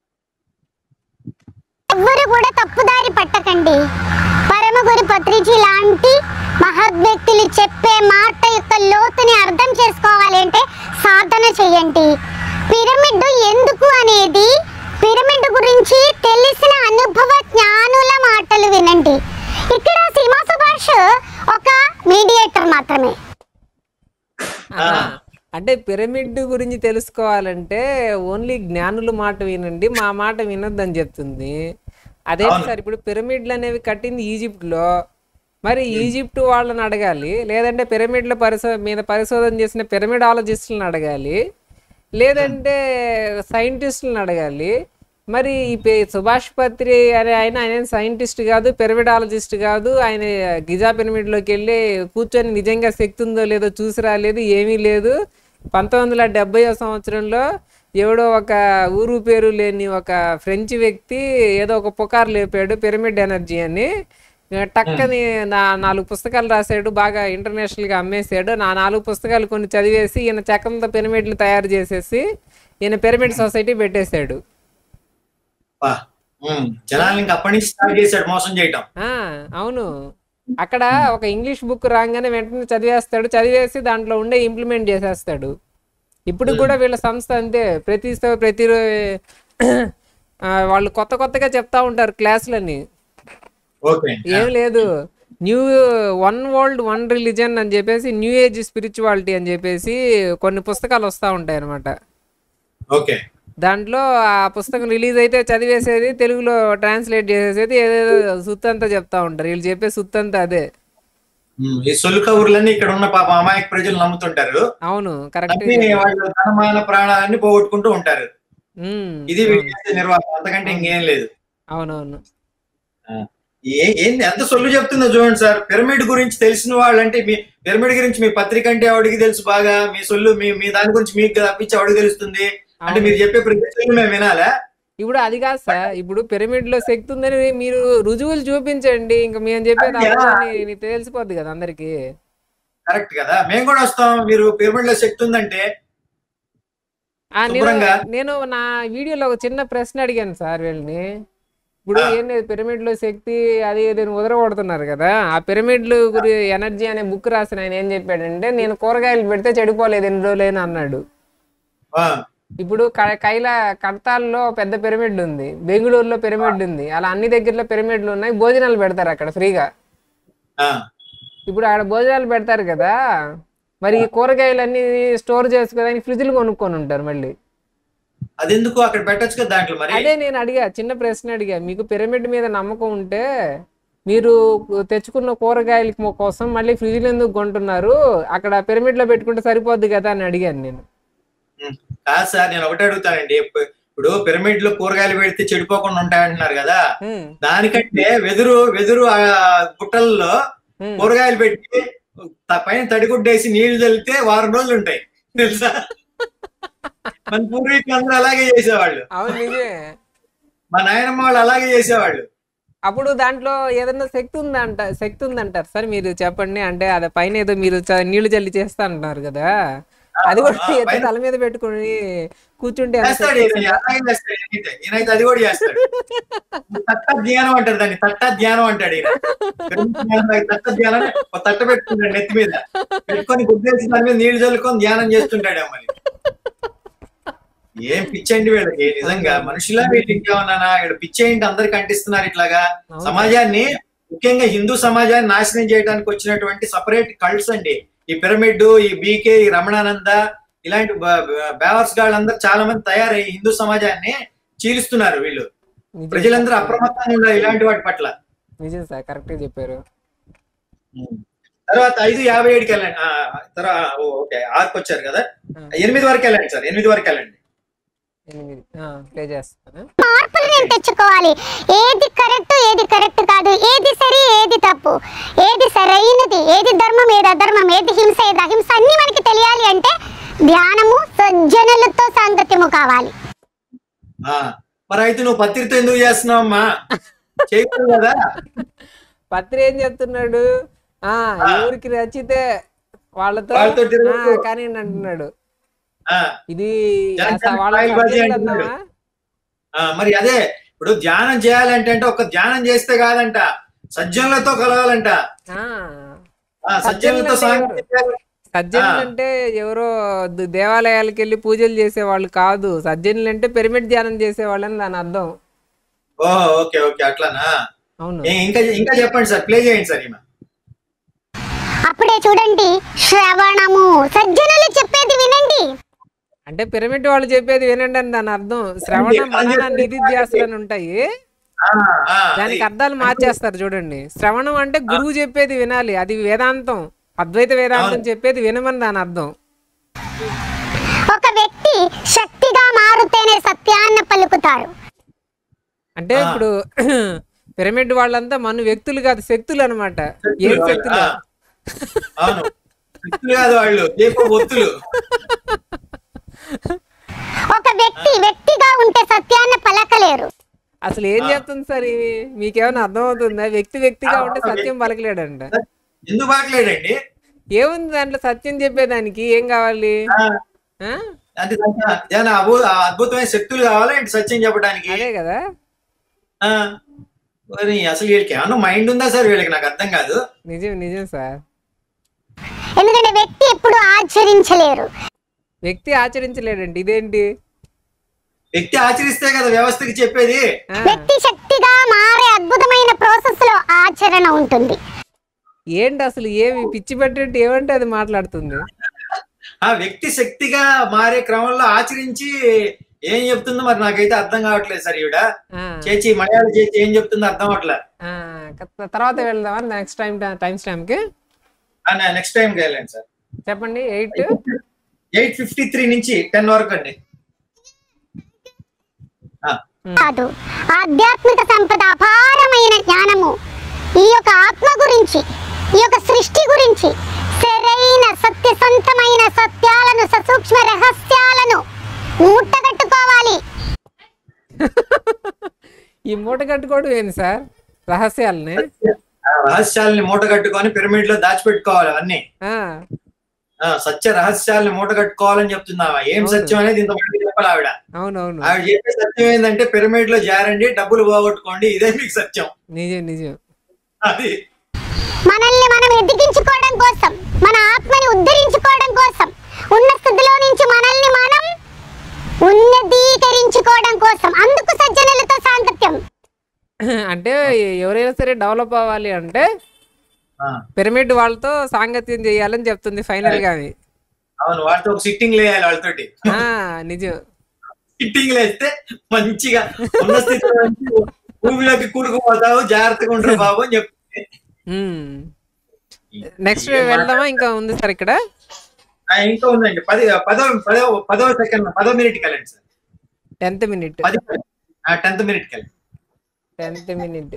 ఎవ్వరు కూడా తప్పుదారి పట్టకండి పరమగురు పత్రిజీ లాంటి మహద్వ్యక్తులు చెప్పే మాట యొక్క లోతుని అర్థం చేసుకోవాలి అంటే సాధన చేయండి పిరమిడ్ ఎందుకు అనేది పిరమిడ్ గురించి తెలిసిన అనుభవ జ్ఞానుల మాటలు వినండి ఇక్కడ సీమా సుభాష్ ఒక మీడియేటర్ మాత్రమే ఆహా. అంటే పిరమిడ్ గురించి తెలుసుకోవాలంటే ఓన్లీ జ్ఞానుల మాట వినండి మా మాట వినొద్దని చెప్తుంది అదే సార్ ఇప్పుడు పిరమిడ్లు అనేవి కట్టింది ఈజిప్ట్ లో మరి ఈజిప్ట్ వాళ్ళని అడగాలి లేదంటే పిరమిడ్ల పరిశో మీద పరిశోధన చేసిన పిరమిడాలజిస్టులను అడగాలి లేదంటే సైంటిస్టులను అడగాలి మరి ఈ పే సుభాష్ పత్రి అనే ఆయన ఆయన సైంటిస్ట్ కాదు పిరమిడాలజిస్ట్ కాదు ఆయన గిజా పిరమిడ్లోకి వెళ్ళి కూర్చొని నిజంగా శక్తి ఉందో లేదో చూసి రాలేదు ఏమీ లేదు పంతొమ్మిది వందల డెబ్బై సంవత్సరంలో ఎవడో ఒక ఊరు పేరు లేని ఒక ఫ్రెంచ్ వ్యక్తి ఏదో ఒక పుకారు లేపాడు పిరమిడ్ ఎనర్జీ అని ఇక టక్కని నా నాలుగు పుస్తకాలు రాశాడు బాగా ఇంటర్నేషనల్గా అమ్మేశాడు నా నాలుగు పుస్తకాలు కొన్ని చదివేసి ఈయన చెక్కలతో పిరమిడ్లు తయారు చేసేసి ఈయన పిరమిడ్ సొసైటీ పెట్టేశాడు బా, ఉమ్, జనాలు ఇంకా అప్పటి నుంచి స్టార్ట్ చేశాడు మోసం చేయటం ఆ, అవును అక్కడ ఒక ఇంగ్లీష్ బుక్ రాగానే వెంటనే చదివేస్తాడు చదివేసి దాంట్లో ఉండే ఇంప్లిమెంట్ చేసేస్తాడు ఇప్పుడు కూడా వీళ్ళ సంస్థ అంతే ప్రతి స- ప్రతి రో- ఆ, వాళ్ళు కొత్త కొత్తగా చెప్తా ఉంటారు క్లాసులని ఓకే ఏం లేదు new one world one religion అని చెప్పేసి న్యూ ఏజ్ స్పిరిచువాలిటీ అని చెప్పేసి కొన్ని పుస్తకాలు వస్తూ ఉంటాయి అనమాట ఓకే దాంట్లో ఆ పుస్తకం రిలీజ్ అయితే చదివేసేది తెలుగులో ట్రాన్స్లేట్ చేసేసేది ఏదేదో సుత్తంతా చెప్తా ఉంటారు వీళ్ళు చెప్పే సుత్తంతా అదే ఉమ్, ఈ సొల్లు కబుర్లన్నీ ఇక్కడ ఉన్న పాప అమాయక ప్రజలు నమ్ముతుంటారు అవును కరెక్ట్ అన్ని వాళ్ళు ధనమాన ప్రాణాలన్నీ పోగొట్టుకుంటూ ఉంటారు ఇది వీళ్ళు చేసే నిర్వాహం అంతకంటే ఇంకేం లేదు అవునవును ఏ ఏంది ఎంత సొల్లు చెప్తుందో చూడండి సార్ పిరమిడ్ గురించి తెలిసిన వాళ్ళంటే మీ పిరమిడ్ గురించి మీ పత్రిక అంటే ఎవడికి తెలుసు బాగా మీ సొల్లు మీ మీ దాని గురించి మీకు తప్పించి ఎవడికి తెలుస్తుంది అంటే మీరు చెప్పే ప్రతి సొల్లు మేము వినాలా ఇప్పుడు అది కాదు సార్ ఇప్పుడు పిరమిడ్ లో శక్తి ఉందని మీరు రుజువులు చూపించండి ఇంకా మేము చెప్పేది అయ్యా. అబద్ధమని నీకు తెలిసిపోద్ది కదా అందరికి కరెక్ట్ కదా మేము కూడా వస్తాం మీరు పిరమిడ్ లో శక్తి ఉందంటే ఆ, నేను శుభ్రంగా. నేను నా వీడియోలో ఒక చిన్న ప్రశ్న అడిగాను సార్ వీళ్ళని ఇప్పుడు ఏం లేదు పిరమిడ్ లో శక్తి అది ఇది అని ఉదరగొడుతున్నారు కదా ఆ పిరమిడ్లు గురి ఎనర్జీ అనే బుక్ రాసిన ఆయన ఏం చెప్పాడంటే నేను కూరగాయలు పెడితే చెడిపోలేదు ఎన్ని రోజులైనా అన్నాడు ఆ, ఇప్పుడు క- కైల కడతాల్లో పెద్ద పిరమిడ్ ఉంది బెంగళూరులో పిరమిడ్ ఉంది అలా అన్ని దగ్గరలో పిరమిడ్లు ఉన్నాయి భోజనాలు పెడతారు అక్కడ ఫ్రీగా ఆ, ఇప్పుడు ఆడ భోజనాలు పెడతారు కదా మరి ఈ కూరగాయలన్నీ స్టోర్ చేసుకోవడానికి ఫ్రిడ్జ్లు కొనుక్కొని ఉంటారు మళ్ళీ అదెందుకు అక్కడ పెట్టొచ్చు కదా దాంట్లో మరి అదే నేను అడిగా చిన్న ప్రశ్న అడిగా మీకు పిరమిడ్ మీద నమ్మకం ఉంటే మీరు తెచ్చుకున్న కూరగాయల మొ- కోసం మళ్ళీ ఫ్రిడ్జ్లో ఎందుకు కొంటున్నారు అక్కడ పిరమిడ్లో పెట్టుకుంటే సరిపోద్ది కదా అని అడిగాను నేను ఉం. కాదు సార్ నేను ఒకటే అడుగుతానండి ఇప్పు- ఇప్పుడు పిరమిడ్ లో కూరగాయలు పెడితే చెడిపోకుండా ఉంటాయంటున్నారు కదా హ్మ్, దానికంటే వెదురు వెదురు ఆ గుట్టల్లో హ్మ్. కూరగాయలు పెట్టి త- పైన తడిగుడ్డేసి నీళ్లు చల్లితే వారం రోజులు ఉంటాయి తెలుసా మన పూర్వీకులు అందరూ అలాగే చేసేవాళ్ళు అవును నిజమే మా నాయనమ్మ వాళ్ళు అలాగే చేసేవాళ్ళు అప్పుడు దాంట్లో ఏదైనా శక్తి ఉందంట శక్తి ఉందంటారు సార్ మీరు చెప్పండి అంటే అది పైన ఏదో మీరు చ- నీళ్లు జల్లి చేస్తా అంటున్నారు కదా అది కూడా ఆ, ఎత్తి పైన- తల మీద పెట్టుకుని కూర్చుంటే ఎంత చేస్తాడు శక్తి ఈయన, అలాగే చేస్తాడు ఈయనైతే. ఈయనైతే అది కూడా చేస్తాడు తట్ట ధ్యానం అంటారు దాన్ని తట్ట ధ్యానం అంటాడు ఈయన తట్ట ధ్యానం ఒక తట్ట పెట్టుకుంటాడు నెత్తి మీద పెట్టుకొని గుద్దేసి దాని మీద నీళ్లు చల్లుకొని ధ్యానం చేస్తుంటాడు మరి ఏం పిచ్చండి వీళ్ళకి నిజంగా మనుషులా వీళ్ళు ఇంకేమన్నా ఇక్కడ పిచ్చేంటి అందరికి అంటిస్తున్నారు ఇట్లాగా అవును. సమాజాన్ని ముఖ్యంగా హిందూ సమాజాన్ని నాశనం చేయడానికి వచ్చినటువంటి సపరేట్ కల్ట్స్ అండి ఈ పిరమిడ్ ఈ బీకే ఈ రమణానంద ఇలాంటి బేవర్స్ గాళ్ళందరూ చాలా మంది తయారై హిందూ సమాజాన్ని చీలుస్తున్నారు వీళ్ళు నిజం ప్రజలందరూ సార్. అప్రమత్తంగా ఉండాలి ఇలాంటి వాటి పట్ల నిజం సార్ కరెక్ట్ చెప్పారు తర్వాత ఐదు యాభై ఏడుకి వెళ్ళండి ఆ, తర్వాత ఓ, ఓకే ఆరుకి వచ్చారు కదా ఎనిమిది వరకు వెళ్ళండి సార్ ఎనిమిది వరకు వెళ్ళండి ఎనిమిది ప్లే చేస్తాను మార్పులు నేను తెచ్చుకోవాలి ఏది కరెక్ట్ ఏది కరెక్ట్ కాదు ఏది సరి ఏది తప్పు ఏది సరైనది ఏది ధర్మం ఏది అధర్మం ఏది హింస ఏది అహింస అన్ని మనకి తెలియాలి అంటే ధ్యానము సజ్జనులతో సాంగత్యము కావాలి ఆ, మరి అయితే నువ్వు పత్రికతో ఎందుకు చేస్తున్నావు అమ్మా చేయకూడదు కదా పత్రి ఏం చెప్తున్నాడు ఆ ఎవరికి నచ్చితే వాళ్ళతో వాళ్ళతో తిరగకు. ఆ, కానీ అంటున్నాడు ఆ, ఇది జనం అసలు వాళ్ళ కాయలు బజ్జీ సబ్జెక్ట్ అంటున్నాడు. అన్నావా? ఆ, మరి అదే ఇప్పుడు ధ్యానం చేయాలంటే అంటే ఒక ధ్యానం చేస్తే కాదంట సజ్జనులతో కలవాలంట ఆ ఆ, సజ్జనులతో సాంగత్యం చేయాలి. సజ్జనులు అంటే ఎవరో ద- దేవాలయాలకు వెళ్ళి పూజలు చేసేవాళ్ళు కాదు సజ్జనులు అంటే పిరమిడ్ ధ్యానం చేసేవాళ్ళు అని దాని అర్థం ఓహో ఓకే ఓకే అట్లానా అవును ఏ, ఇంకా ఇంకా చెప్పండి సార్ ప్లే చేయండి సార్ ఈమె అప్పుడే చూడండి శ్రవణము సజ్జనులు చెప్పేది వినండి అంటే పిరమిడ్ వాళ్ళు చెప్పేది వినండి అని దాని అర్థం శ్రవణ మనన నిధిధ్యాసలు అని ఉంటాయి ఆ, ఆ, దానికి అది. అర్థాలు మార్చేస్తారు చూడండి శ్రవణం అంటే గురువు చెప్పేది వినాలి అది వేదాంతం అద్వైత వేదాంతం చెప్పేది వినమని దాని అర్థం ఒక వ్యక్తి శక్తిగా మారుతేనే సత్యాన్ని పలుకుతాడు అంటే ఇప్పుడు పిరమిడ్ వాళ్ళంతా మన వ్యక్తులు కాదు శక్తులు అనమాట ఏం శక్తులు, శక్తులు ఆ. అవును వ్యక్తులు కాదు వాళ్ళు దీప ఒత్తులు ఒక వ్యక్తి వ్యక్తిగా ఉంటే సత్యాన్ని పలకలేరు అసలు ఏం చెప్తుంది సార్ ఇవి మీకేమైనా అర్థం అవుతుందా వ్యక్తి వ్యక్తిగా ఉంటే సత్యం పలకలేడంట ఎందుకు బాగలేడండి ఏముంది దాంట్లో సత్యం చెప్పేదానికి ఏం కావాలి ఆ, ఆ? అంటే దానికి ఏదైనా అభూ అద్భుతమైన శక్తులు కావాలా ఏంటి సత్యం చెప్పడానికి అదే కదా ఆ, మరి అసలు వీళ్ళకి ఏమన్నా మైండ్ ఉందా సార్ వీళ్ళకి నాకు అర్థం కాదు నిజం నిజం సార్ ఎందుకంటే వ్యక్తి ఎప్పుడు ఆచరించలేరు వ్యక్తి ఆచరించలేడండి ఇదేంటి వ్యక్తి ఆచరిస్తే కదా వ్యవస్థకి చెప్పేది ఆ, వ్యక్తి శక్తిగా మారే అద్భుతమైన ప్రాసెస్ లో ఆచరణ ఉంటుంది ఏంటి అసలు ఏమి పిచ్చి పెట్టినట్టు ఏమంటే అది మాట్లాడుతుంది ఆ వ్యక్తి శక్తిగా మారే క్రమంలో ఆచరించి ఏం చెప్తుందో మరి నాకైతే అర్థం కావట్లేదు సార్ ఈవిడ ఆ, చేచి మలయాళ చేచి ఏం చెప్తుందో అర్థం అవట్లేదు ఆ, క- తర్వాత వెళ్దామా నెక్స్ట్ టైం టైం స్టాంప్కి నెక్స్ట్ టైం వెళ్ళండి సార్ చెప్పండి ఎయిట్ ఎయిట్ ఫిఫ్టీ త్రీ నుంచి టెన్ వరకు అండి ఆ, కాదు ఆధ్యాత్మిక సంపద అపారమైన జ్ఞానము ఈ యొక్క ఆత్మ గురించి ఈ యొక్క సృష్టి గురించి సరైన సత్యసంతమైన సత్యాలను ససూక్ష్మ రహస్యాలను మూటగట్టుకోవాలి ఈ మూట కట్టుకోవడం ఏంది సార్ రహస్యాలని ఆ రహస్యాలని మూట కట్టుకొని పిరమిడ్ లో దాచిపెట్టుకోవాలి అవన్నీ ఆ, ఆ, సత్య రహస్యాలని మూట కట్టుకోవాలని చెప్తున్నావా ఏం అవును. సత్యం అనేది ఇంతమంది చెప్పాలి ఆవిడ అవునవును ఆవిడ చెప్పే సత్యం ఏంటంటే పిరమిడ్ లో జారండి డబ్బులు పోగొట్టుకోండి ఇదే మీకు సత్యం నిజం నిజం అది మనల్ని మనం ఎదిగించుకోవడం కోసం మన ఆత్మని ఉద్ధరించుకోవడం కోసం ఉన్న స్థితిలో నుంచి మనల్ని మనం ఉన్నదీకరించుకోవడం కోసం అందుకు సజ్జనులతో సాంగత్యం అంటే ఎవరైనా సరే డెవలప్ అవ్వాలి అంటే ఆ, పిరమిడ్ వాళ్ళతో సాంగత్యం చేయాలని చెప్తుంది ఫైనల్ గా అది. అవును వాళ్ళతో ఒక సిట్టింగ్ లేయాలి వాళ్ళతోటి ఆ నిజం సిట్టింగ్ లేస్తే మంచిగా ఉన్న స్థితిలో నుంచి భూమిలోకి కూరుకుపోతావు జాగ్రత్తగా ఉండరు బాబు అని చెప్తుంది నెక్స్ట్ వెళ్దామా ఇంకా ఉంది సార్ ఇక్కడ ఆ, ఇంకా ఉందండి పది పదో పదో పదో సెకండ్ పదో మినిట్ వెళ్ళండి సార్ టెన్త్ మినిట్ పది టెన్త్ మినిట్ వెళ్ళండి టెన్త్ మినిట్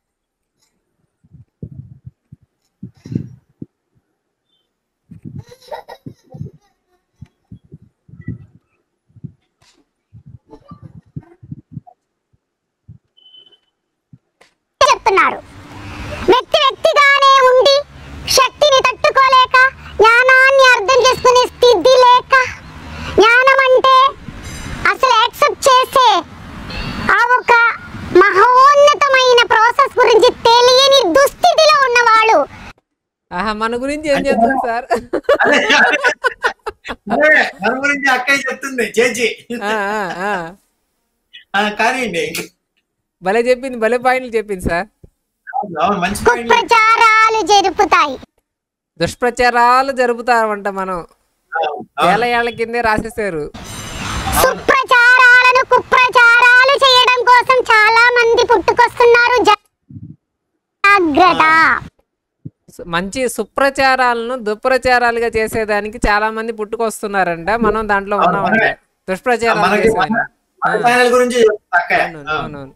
చెప్తున్నారు వ్యక్తి వ్యక్తిగానే ఉండి శక్తిని తట్టుకోలేక జ్ఞానాన్ని అర్థం చేసుకునే స్థితి లేక జ్ఞానం అంటే అసలు యాక్సెప్ట్ చేసే ఆ ఒక మహోన్నతమైన ప్రాసెస్ గురించి తెలియని దుస్థితిలో ఉన్నవాళ్ళు ఆహా మన గురించి ఏం చేస్తుంది సార్ అదే అదే మన గురించి అక్కయ్య చెప్తుంది చేచి ఆ, ఆ, ఆ. ఆ, కానివ్వండి భలే చెప్పింది భలే పాయింట్లు చెప్పింది సార్ అవును, అవును మంచి పాయింట్ కుప్రచారాలు జరుపుతాయి దుష్ప్రచారాలు జరుపుతామంట మనం వేల ఏళ్ల కిందే రాసేసారు సుప్రచారాలను కుప్రచారాలు చేయడం కోసం చాలా మంది పుట్టుకొస్తున్నారు జాగ్రత్త సు- మంచి సుప్రచారాలను దుప్రచారాలుగా చేసేదానికి చాలా మంది పుట్టుకొస్తున్నారంట మనం దాంట్లో ఉన్నామంట దుష్ప్రచారాలు మనకి చేసేదాన్ని మన ఛానల్ గురించి చెప్తుంది అక్కయ్య అవునవును, అవునవును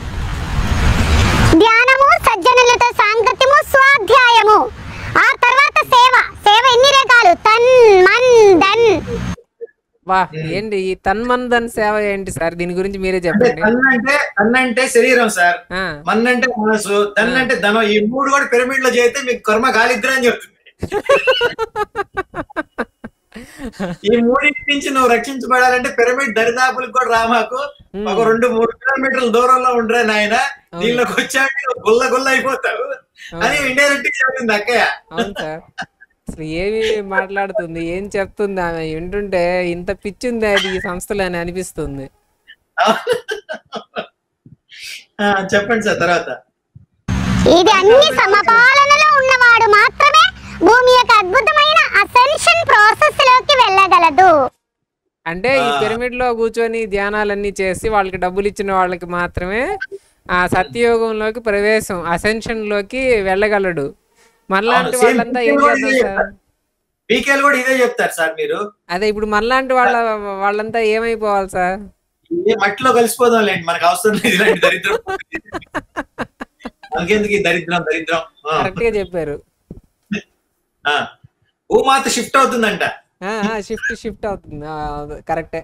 ధ్యానము సజ్జనులతో సాంగత్యము స్వాధ్యాయము ఆ తర్వాత సేవ సేవ ఎన్ని రకాలు తన్ మన్ ధన్ వా ఏంటి ఈ తన్మందన్ సేవ ఏంటి సార్ దీని గురించి మీరే అంటే చెప్పండి తన్ అంటే తన్ అంటే శరీరం సార్ ఆ, మన్ అంటే మనసు తన్ అంటే ధనం ఈ మూడు కూడా పిరమిడ్ లో చేస్తే మీకు కర్మ గాలిద్ర అని చెప్తుంది ఈ మూడింటి నుంచి నువ్వు రక్షించబడాలంటే పిరమిడ్ దరిదాపులకు కూడా రామాకు ఒక రెండు మూడు కిలోమీటర్ల దూరంలో ఉండరా నాయన దీనిలోకి వచ్చాక నువ్వు గుల్ల గుల్ల అయిపోతావు అని ఇండైరెక్ట్ చెప్తుంది అక్కయ్య అవును సార్ అసలు ఏమి మాట్లాడుతుంది ఏం చెప్తుంది ఆమె వింటుంటే ఇంత పిచ్చింది అది ఈ సంస్థలో అని అనిపిస్తుంది ఆ, చెప్పండి సార్ తర్వాత ఇది అన్ని సమపాలనలో ఉన్నవాడు మాత్రమే భూమి యొక్క అద్భుతమైన అసెన్షన్ ప్రాసెస్ లోకి వెళ్ళగలదు అంటే ఈ పిరమిడ్ లో కూర్చొని ధ్యానాలన్నీ చేసి వాళ్ళకి డబ్బులు ఇచ్చిన వాళ్ళకి మాత్రమే ఆ సత్యయోగంలోకి ప్రవేశం అసెన్షన్ లోకి వెళ్ళగలడు మనలాంటి అవును, same వాళ్ళంతా ఏం people కూడా చేద్దాం ఇదే సార్ చెప్తారు. పీకేలు కూడా ఇదే చెప్తారు సార్ మీరు అదే ఇప్పుడు మనలాంటి వాళ్ళ వాళ్ళంతా ఏమైపోవాలి సార్ ఏ మట్టిలో కలిసిపోదాం లేండి మనకు అవసరం లేదు ఇలాంటి దరిద్రం మనకెందుకు ఈ దరిద్రం దరిద్రం ఆ, కరెక్ట్ గా చెప్పారు ఆ. భూమాత షిఫ్ట్ అవుతుందంట షిఫ్ట్ షిఫ్ట్ అవుతుంది ఆ, కరెక్టే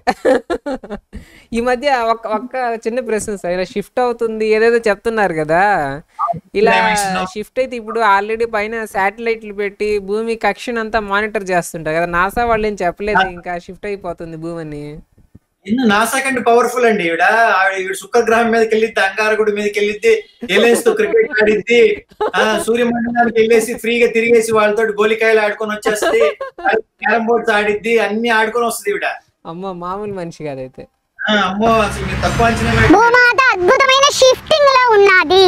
ఈ మధ్య ఒక్క ఒక్క చిన్న ప్రశ్న సార్ ఇలా షిఫ్ట్ అవుతుంది ఏదేదో చెప్తున్నారు కదా ఇలా Dimension. షిఫ్ట్ అయితే ఇప్పుడు ఆల్రెడీ పైన శాటిలైట్లు పెట్టి భూమి కక్షను అంతా మానిటర్ చేస్తుంటారు కదా నాసా వాళ్ళు ఏం చెప్పలేదు ఇంకా షిఫ్ట్ అయిపోతుంది భూమి అని ఇನ್ನು నాసా కంటే పవర్ఫుల్ అండి ఈవిడ ఆవిడ ఈవిడ శుక్రగ్రహం మీదకి వెళ్ళిద్ది అంగారకుడి మీదకి వెళ్ళిద్ది ఎలియన్స్ తో క్రికెట్ ఆడిద్ది ఆ సూర్యమండలానికి వెళ్ళేసి ఫ్రీగా తిరిగేసి వాళ్ళతో గోలికాయలు ఆడుకొని వచ్చేస్తుంది క్యారమ్ బోర్డ్స్ ఆడిద్ది అన్ని ఆడుకొని వస్తుంది ఈవిడ అమ్మ మామూలు మనిషి కాదైతే ఆ, అమ్మో అసలు మీరు తక్కువ అంచనా వేయకండి. భూమాత అద్భుతమైన షిఫ్టింగ్ లో ఉన్నది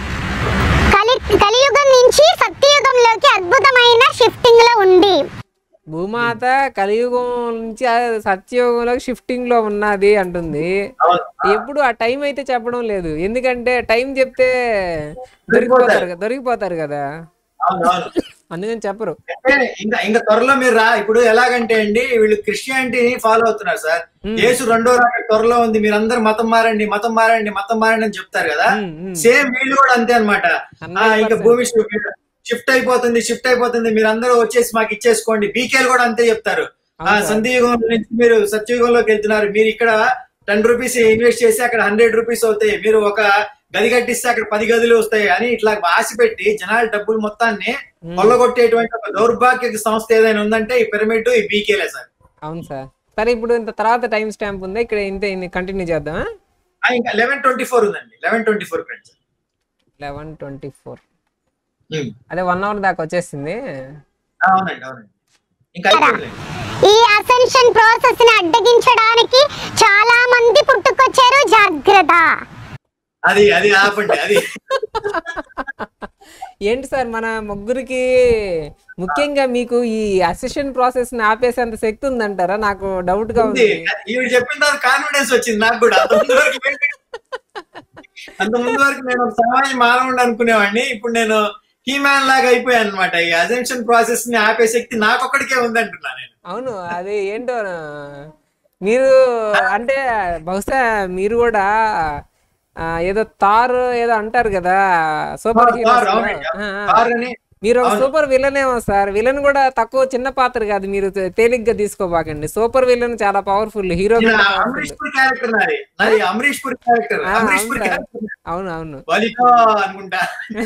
కలి కలియుగం నుంచి సత్యయుగంలోకి అద్భుతమైన షిఫ్టింగ్ లో ఉంది భూమాత కలియుగం నుంచి ఆ సత్యయుగంలోకి షిఫ్టింగ్ లో ఉన్నది అంటుంది అవును. ఎప్పుడు ఆ టైం అయితే చెప్పడం లేదు ఎందుకంటే టైం చెప్తే దొరికిపోతారు కదా దొరికిపోతారు కదా అవును అవును అందుకని చెప్పరు అంటే ఇంకా ఇంకా త్వరలో మీరు రా ఇప్పుడు ఎలాగంటే అండి వీళ్ళు క్రిస్టియానిటీని ఫాలో అవుతున్నారు సార్ యేసు రెండో రాక త్వరలో ఉంది మీరు అందరు మతం మారండి మతం మారండి మతం మారండి అని చెప్తారు కదా ఉమ్, ఉమ్. సేమ్ వీళ్ళు కూడా అంతే అనమాట ఇంకా 100%. భూమి షిఫ్ట్ అయిపోతుంది షిఫ్ట్ అయిపోతుంది మీరు అందరూ వచ్చేసి మాకు ఇచ్చేసుకోండి బీకేలు కూడా అంతే చెప్తారు ఆ సంధియుగం నుంచి మీరు సత్యయుగంలోకి వెళ్తున్నారు మీరు ఇక్కడ టెన్ రూపీస్ ఇన్వెస్ట్ చేసి అక్కడ హండ్రెడ్ రూపీస్ అవుతాయి మీరు ఒక గది కట్టిస్తే అక్కడ పది గదులు వస్తాయి అని ఇట్లా ఆశ పెట్టి జనాల డబ్బులు మొత్తాన్ని కొల్లగొట్టేటువంటి ఒక దౌర్భాగ్య సంస్థ ఏదైనా ఉందంటే ఈ పిరమిడ్ ఈ బీకేలే సార్ అవును సార్ సరే ఇప్పుడు ఇంత తర్వాత టైం స్టాంప్ ఉంది ఇక్కడ ఇంత కంటిన్యూ చేద్దామా ఆ, ఇంకా లెవెన్ ట్వంటీ ఫోర్ ఉందండి eleven twenty four friends eleven twenty four అదే వన్ అవర్ దాకా వచ్చేసింది అవునండి అవునండి ఇంకా అయిపోయింది ఈ అసెన్షన్ ప్రాసెస్ ని అడ్డగించడానికి చాలా మంది పుట్టుకొచ్చారు జాగ్రత్త అది అది ఆపండి అది ఏంటి సార్ మన ముగ్గురికి ముఖ్యంగా మీకు ఈ అసెషన్ ప్రాసెస్ ని ఆపేసేంత శక్తి ఉందంటారా నాకు డౌట్ గా ఉంది ఉంది ఈవిడ చెప్పిన తర్వాత కాన్ఫిడెన్స్ వచ్చింది నాకు కూడా అంత ముందు వరకు ఏంటి? అంత ముందు వరకు నేను ఒక సామాన్య మానవుడు అనుకునేవాడిని ఇప్పుడు నేను హీమ్యాన్ లాగా అయిపోయాను అనమాట ఈ అజెన్షన్ ప్రాసెస్ ని ఆపే శక్తి నాకొక్కడికే ఉందంటున్నా నేను అవును అది ఏంటో మీరు అంటే బహుశా మీరు కూడా ఆ, ఏదో తార్ ఏదో అంటారు కదా సూపర్ తార్, హీరోస్ అవునండి. తార్ అని మీరు ఒక అవును. సూపర్ విలన్ ఏమో సార్ విలన్ కూడా తక్కువ చిన్న పాత్ర కాదు మీరు తే- తేలిగ్గా తీసుకోబాకండి సూపర్ విలన్ చాలా పవర్ఫుల్ హీరో ఈయన కన్నా పవర్ఫుల్ అమరీష్ పురి క్యారెక్టర్ నాది నాది అమరీష్ పురి క్యారెక్టర్ ఆ, అమరీష్ అవును పురి సార్. క్యారెక్టర్ అవును అవును బలితో అనుకుంటా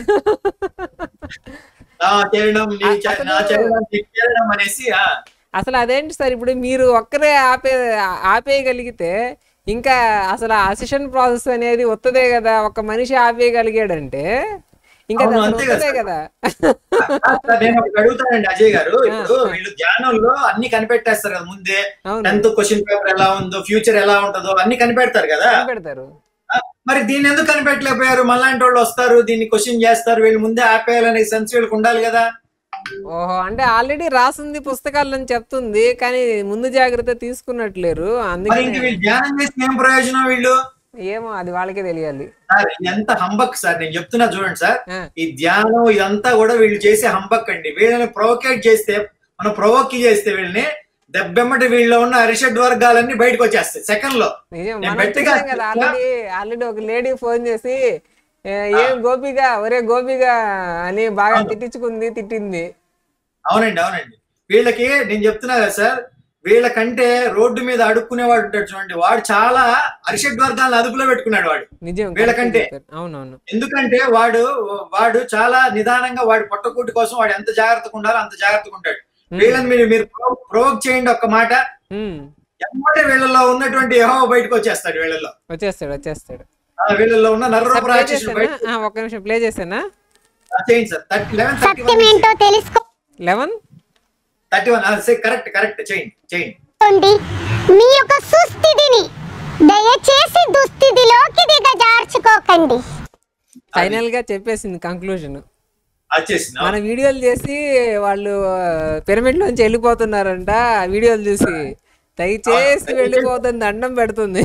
నా చరణం నీ చ- నా చరణం నీ చరణం అనేసి ఆ, అసలు అదేంటి సార్ ఇప్పుడు మీరు ఒక్కరే ఆపే ఆపేయగలిగితే ఇంకా అసలు అసిషన్ ప్రాసెస్ అనేది వస్తుందే కదా ఒక మనిషి ఆపేయగలిగాడంటే ఇంకా అది అవును, అసలు అంతే కదా వస్తుందే సార్. కదా సార్, నేను ఒకటి అడుగుతానండి అజయ్ గారు ఇప్పుడు వీళ్ళు ధ్యానంలో అన్ని కనిపెట్టేస్తారు కదా ముందే అవును టెన్త్ క్వశ్చన్ పేపర్ ఎలా ఉందో ఫ్యూచర్ ఎలా ఉంటుందో అన్ని కనిపెడతారు కదా పెడతారు ఆ, మరి దీన్ని ఎందుకు కనిపెట్టలేకపోయారు మళ్ళాంటి వాళ్ళు వస్తారు దీన్ని క్వశ్చన్ చేస్తారు వీళ్ళు ముందే ఆపేయాలనే సెన్స్ వీళ్ళకి ఉండాలి కదా ఓహో అంటే ఆల్రెడీ రాసింది పుస్తకాలని చెప్తుంది కానీ ముందు జాగ్రత్త తీసుకున్నట్లేరు మరి ఇంక అందుకని వీళ్ళు ధ్యానం చేసి ఏం ప్రయోజనం వీళ్ళు ఏమో అది వాళ్ళకే తెలియాలి సార్ ఎంత హంబక్ సార్ నేను చెప్తున్నా చూడండి సార్ ఆ, ఈ ధ్యానం ఇదంతా కూడా వీళ్ళు చేసే హంబక్ అండి వీళ్ళని ప్రొవోకేట్ చేస్తే మనం ప్రొవోక్ చేస్తే వీళ్ళని దెబ్బెమ్మటి వీళ్ళలో ఉన్న అరిషడ్ వర్గాలన్నీ బయటకు వచ్చేస్తాయి సెకండ్ లో నిజం నేను మనం గట్టిగా చూసాం కదా ఆల్రెడీ ఆల్రెడీ ఒక లేడీ ఫోన్ చేసి "ఏ, ఏం గోపిగా ఒరే గోపిగా అని బాగా తిట్టించుకుంది తిట్టింది అవునండి అవునండి వీళ్ళకి నేను చెప్తున్నా కదా సార్ వీళ్ళకంటే రోడ్డు మీద అడుక్కునేవాడు ఉంటాడు చూడండి వాడు చాలా అరిషడ్ వర్గాలను అదుపులో పెట్టుకున్నాడు వాడు నిజం వీళ్ళకంటే. correct చెప్పారు. అవునవును ఎందుకంటే వాడు వాడు చాలా నిదానంగా వాడి పొట్టకూటి కోసం వాడు ఎంత జాగ్రత్తగా ఉండాలో అంత జాగ్రత్తగా ఉంటాడు వీళ్ళని మీరు మీరు ప్రొవోక్ చేయండి ఒక్క మాట ఉమ్, ఎమ్మటే వీళ్ళలో ఉన్నటువంటి యహో బయటకు వచ్చేస్తాడు వీళ్ళలో వచ్చేస్తాడు వచ్చేస్తాడు ఆ వీళ్ళలో ఉన్న సార్ నర్రూప ప్లే రాక్షసులు చేసానా బయట ఆ, ఒక్క నిమిషం ప్లే చేసానా చేయండి సార్ థర్టీ లెవెన్ థర్టీ సత్యం ఏంటో తెలుసుకో eleven thirty one correct correct చేయండి చేయండి చేసుకోండి మీ యొక్క సుస్థితిని దయచేసి దుస్థితిలోకి దిగజార్చుకోకండి ఫైనల్ గా చెప్పేసింది కంక్లూజన్ వచ్చేసింది మన వీడియోలు చేసి వాళ్ళు పిరమిడ్ లోంచి వెళ్ళిపోతున్నారంట ఆ వీడియోలు చూసి దయచేసి వెళ్ళిపోతుంది దండం పెడుతుంది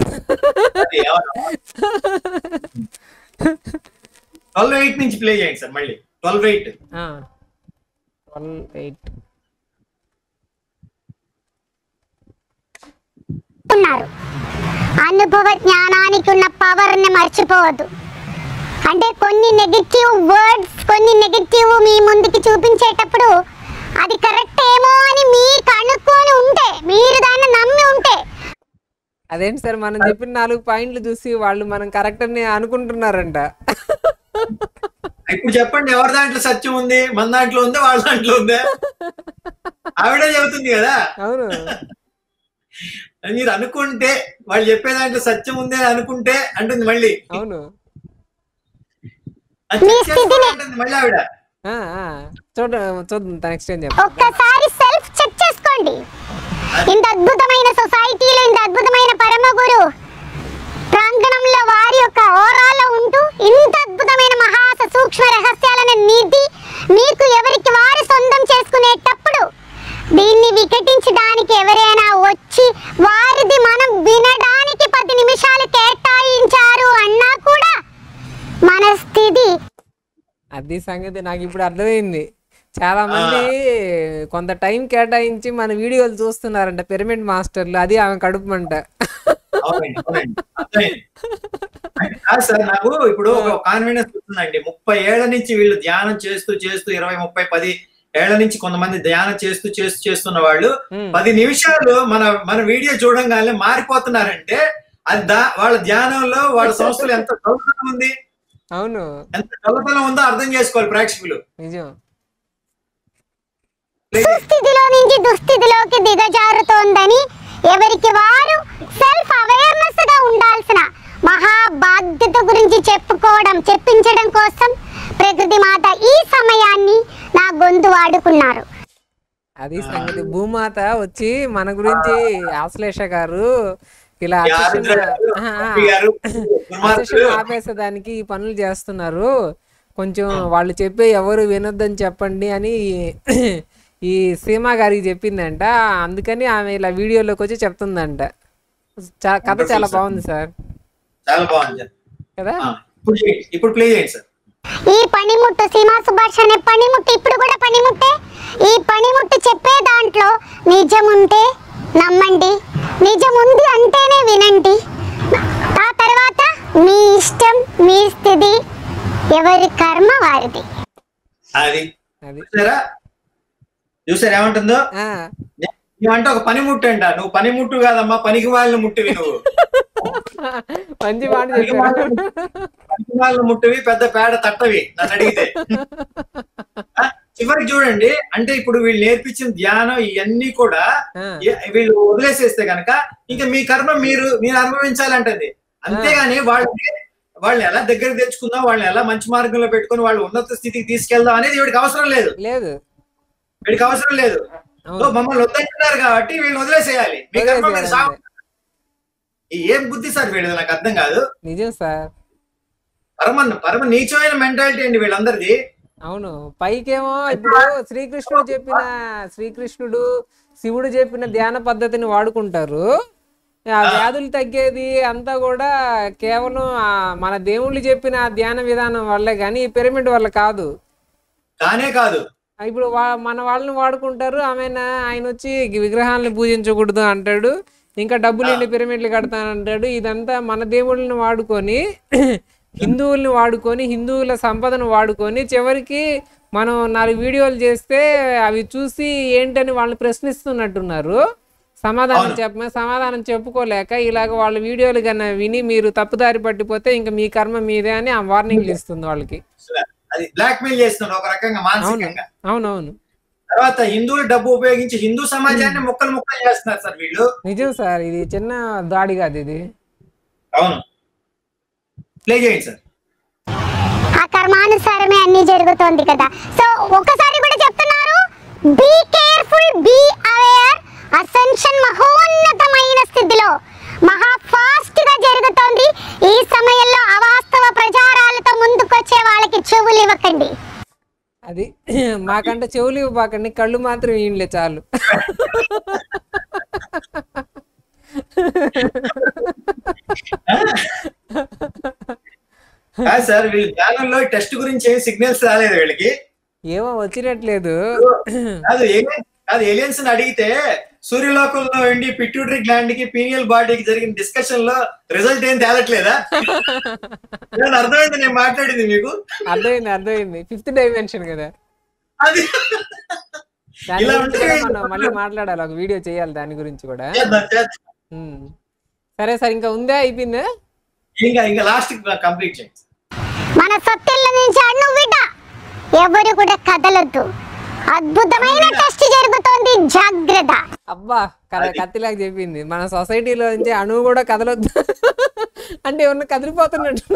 ట్వెల్వ్ ఎయిట్ నుంచి ప్లే చేయండి సార్ మళ్ళీ ట్వెల్వ్ ఎయిట్ ట్వెల్వ్ ఎయిట్ ఉన్నారు అనుభవ జ్ఞానానికి ఉన్న పవర్ ని మర్చిపోవద్దు అంటే కొన్ని నెగిటివ్ వర్డ్స్ కొన్ని నెగిటివ్ మీ ముందుకి చూపించేటప్పుడు అది కరెక్ట్ ఏమో అని మీకు అనుకొని ఉంటే మీరు దాన్ని నమ్మి ఉంటే అదేంటి సార్ మనం చెప్పిన నాలుగు పాయింట్లు చూసి వాళ్ళు మనం కరెక్ట్ అని అనుకుంటున్నారంట ఇప్పుడు చెప్పండి ఎవరి దాంట్లో సత్యం ఉంది మన దాంట్లో ఉందా వాళ్ళ దాంట్లో ఉందా ఆవిడే చెబుతుంది కదా అవును మీరు అనుకుంటే వాళ్ళు చెప్పే దాంట్లో సత్యం ఉంది అని అనుకుంటే అంటుంది మళ్ళీ అవును అది check చేసుకోండి అంటుంది మళ్ళీ ఆవిడ ఆ, ఆ. చూడ చూద్దాం నెక్స్ట్ ఏం చెప్ప ఒక్కసారి సెల్ఫ్ చెక్ చేసుకోండి ఇంత అద్భుతమైన సొసైటీలో ఇంత అద్భుతమైన పరమ గురు ప్రాంగణంలో వారి యొక్క ఓరాలో ఉంటూ ఇంత అద్భుతమైన మహా సూక్ష్మ రహస్యాలను నిధి మీకు ఎవరికి వారు సొంతం చేసుకునేటప్పుడు దీన్ని వికటించడానికి ఎవరైనా వచ్చి వారిది మనం వినడానికి పది నిమిషాలు కేటాయించారు అన్నా కూడా మన స్థితి అది సంగతి నాకు ఇప్పుడు అర్థమైంది చాలా మంది కొంత టైం కేటాయించి మన వీడియోలు చూస్తున్నారంట పిరమిడ్ మాస్టర్లు అది ఆమె కడుపుమంట అవునండి అవునండి అర్థమైంది. కాదు సార్ నాకు ఇప్పుడు ఒక కాన్ఫిడెన్స్ వస్తుందండి ముప్పై ఏళ్ల నుంచి వీళ్ళు ధ్యానం చేస్తూ చేస్తూ ఇరవై ముప్పై పది ఏళ్ల నుంచి కొంతమంది ధ్యానం చేస్తూ చేస్తూ చేస్తున్న వాళ్ళు ఉమ్. పది నిమిషాలు మన మన వీడియో చూడంగానే మారిపోతున్నారంటే అది దా- వాళ్ళ ధ్యానంలో వాళ్ళ సంస్థలు ఎంత చదువుతనం ఉంది అవును ఎంత చదువుతనం ఉందో అర్థం చేసుకోవాలి ప్రేక్షకులు నిజం సుస్థితిలో నుంచి దుస్థితిలోకి దిగజారుతోందని ఎవరికి వారు సెల్ఫ్ అవేర్నెస్ గా ఉండాల్సిన మహా బాధ్యత గురించి చెప్పుకోవడం చెప్పించడం కోసం ప్రకృతి మాత ఈ సమయాన్ని నా గొంతు వాడుకున్నారు అది సంగతి భూమాత వచ్చి మన గురించి ఆశ్లేష గారు ఇలా ఈ ఆరుద్ర గారు, గోపి గారు, దుర్మార్గులు. ఆపేసేదానికి ఈ పనులు చేస్తున్నారు కొంచెం వాళ్ళు చెప్పే ఎవరు వినొద్దని చెప్పండి అని ఈ సీమా గారికి చెప్పిందంట అందుకని ఆమె ఇలా వీడియోలోకి వచ్చి చెప్తుందంట చా- కథ చాలా బాగుంది సార్ చాలా బాగుంది కదా ఆ, ఇప్పుడు చేయండి. ఇప్పుడు ప్లే చేయండి సార్ ఈ పనిముట్టు సీమా సుభాష్ అనే పనిముట్టు ఇప్పుడు కూడా పనిముట్టే ఈ పనిముట్టు చెప్పే దాంట్లో నిజం ఉంటే నమ్మండి నిజం ఉంది అంటేనే వినండి ఆ తర్వాత మీ ఇష్టం మీ స్థితి ఎవరి కర్మ వారిది అది అది చూసారా చూసారా ఏమంటుందో ఆ, నువ్వంటే ఒక పనిముట్టు అంట నువ్వు పనిముట్టు కాదమ్మా పనికి వాళ్ళని ముట్టివి నువ్వు మంచి మాట పనికి చెప్పారు పనికి వాళ్ళని ముట్టివి పెద్ద పేడ తట్టవి నన్ను అడిగితే ఆ, చివరికి చూడండి అంటే ఇప్పుడు వీళ్ళు నేర్పించిన ధ్యానం ఇవన్నీ కూడా ఆ, ఏ- వీళ్ళు వదిలేసేస్తే గనక ఇంకా మీ కర్మ మీరు మీరు అనుభవించాలంటది అంతేగాని వాళ్ళని వాళ్ళని ఎలా దగ్గర తెచ్చుకుందాం వాళ్ళని ఎలా మంచి మార్గంలో పెట్టుకొని వాళ్ళు ఉన్నత స్థితికి తీసుకెళ్దాం అనేది వీడికి అవసరం లేదు లేదు వీడికి అవసరం లేదు అవును. సో మమ్మల్ని వద్దంటున్నారు కాబట్టి వీళ్ళని వదిలేసేయాలి మీ కర్మ మీరు వదిలేసేయాలి సాగు అంతే. ఈ ఏం బుద్ధి సార్ వీళ్ళది నాకు అర్థం కాదు నిజం సార్ పరమ పరమ నీచమైన మెంటాలిటీ అండి వీళ్ళందరిది అవును పైకేమో ఇప్పుడు శ్రీకృష్ణుడు చెప్పిన శ్రీకృష్ణుడు శివుడు చెప్పిన ధ్యాన పద్ధతిని వాడుకుంటారు ఆ వ్యాధులు తగ్గేది అంతా కూడా కేవలం ఆ మన దేవుళ్ళు చెప్పిన ఆ ధ్యాన విధానం వల్లే కానీ ఈ పిరమిడ్ వల్ల కాదు కానే కాదు ఆ ఇప్పుడు వా మన వాళ్ళని వాడుకుంటారు ఆమె ఆయన వచ్చి విగ్రహాలను పూజించకూడదు అంటాడు ఇంకా డబ్బులు ఇల్లు పిరమిడ్లు కడతానంటాడు ఇదంతా మన దేవుళ్ళని వాడుకొని హిందువుల్ని వాడుకొని హిందువుల సంపదను వాడుకొని చివరికి మనం నాలుగు వీడియోలు చేస్తే అవి చూసి ఏంటని వాళ్ళు ప్రశ్నిస్తున్నట్టున్నారు సమాధానం చెప్ప సమాధానం చెప్పుకోలేక ఇలాగ వాళ్ళ వీడియోలు కన్నా విని మీరు తప్పుదారి పట్టిపోతే ఇంకా మీ కర్మ మీదే అని ఆ వార్నింగ్లు ఇస్తుంది వాళ్ళకి అసలు అది బ్లాక్ మెయిల్ చేస్తున్నారు ఒక రకంగా అవును మానసికంగా అవునవును తర్వాత హిందువుల డబ్బు ఉపయోగించి హిందూ సమాజాన్ని ముక్కలు ముక్కలు చేస్తున్నారు సార్ వీళ్ళు నిజం సార్ ఇది చిన్న దాడి కాదు ఇది అవును ప్లే చేయండి సార్ ఆ కర్మానుసారమే అన్ని జరుగుతోంది కదా సో ఒకసారి కూడా చెప్తున్నారు be careful be aware ascension మహోన్నతమైన స్థితిలో మహా ఫాస్ట్ గా జరుగుతోంది ఈ సమయంలో అవాస్తవ ప్రచారాలతో ముందుకొచ్చే వాళ్ళకి చెవులు ఇవ్వకండి అది మాకంటే చెవులు ఇవ్వకండి కళ్ళు మాత్రం ఈయనలే చాలు కాదు సార్ వీళ్ళు ధ్యానంలో టెస్ట్ గురించి ఏం సిగ్నల్స్ రాలేదు వీళ్ళకి ఏమో వచ్చినట్లేదు కాదు ఏలియన్ కాదు ఏలియన్స్ అడిగితే సూర్యలోకంలో ఉండి పిట్యూటరీ గ్లాండ్ కి పీనియల్ బాడీకి జరిగిన డిస్కషన్ లో రిజల్ట్ ఏం తేలట్లేదా నేను అర్థమైంది నేను మాట్లాడింది మీకు అర్థమైంది అర్థమైంది ఫిఫ్త్ డైమెన్షన్ కదా అది దాని ఇలా గురించి ఉంటే కూడా మనం మళ్ళీ మాట్లాడాలి ఒక వీడియో చేయాలి దాని గురించి కూడా చేద్దాం, చేద్దాం. ఉమ్. సరే సార్ ఇంకా ఉందా అయిపోయిందా ఇంకా ఇంకా లాస్ట్ కంప్లీట్ చేయండి మన సొత్తిళ్ళ నుంచి అన్ను బిడ్డ ఎవరు కూడా కదలొద్దు అద్భుతమైన టెస్ట్ జరుగుతోంది జాగ్రత్త అబ్బా కథ కత్తిలాగా చెప్పింది మన సొసైటీలో నుంచి అణువు కూడా కదలొద్దు అంటే ఏమన్నా కదిలిపోతున్నట్టు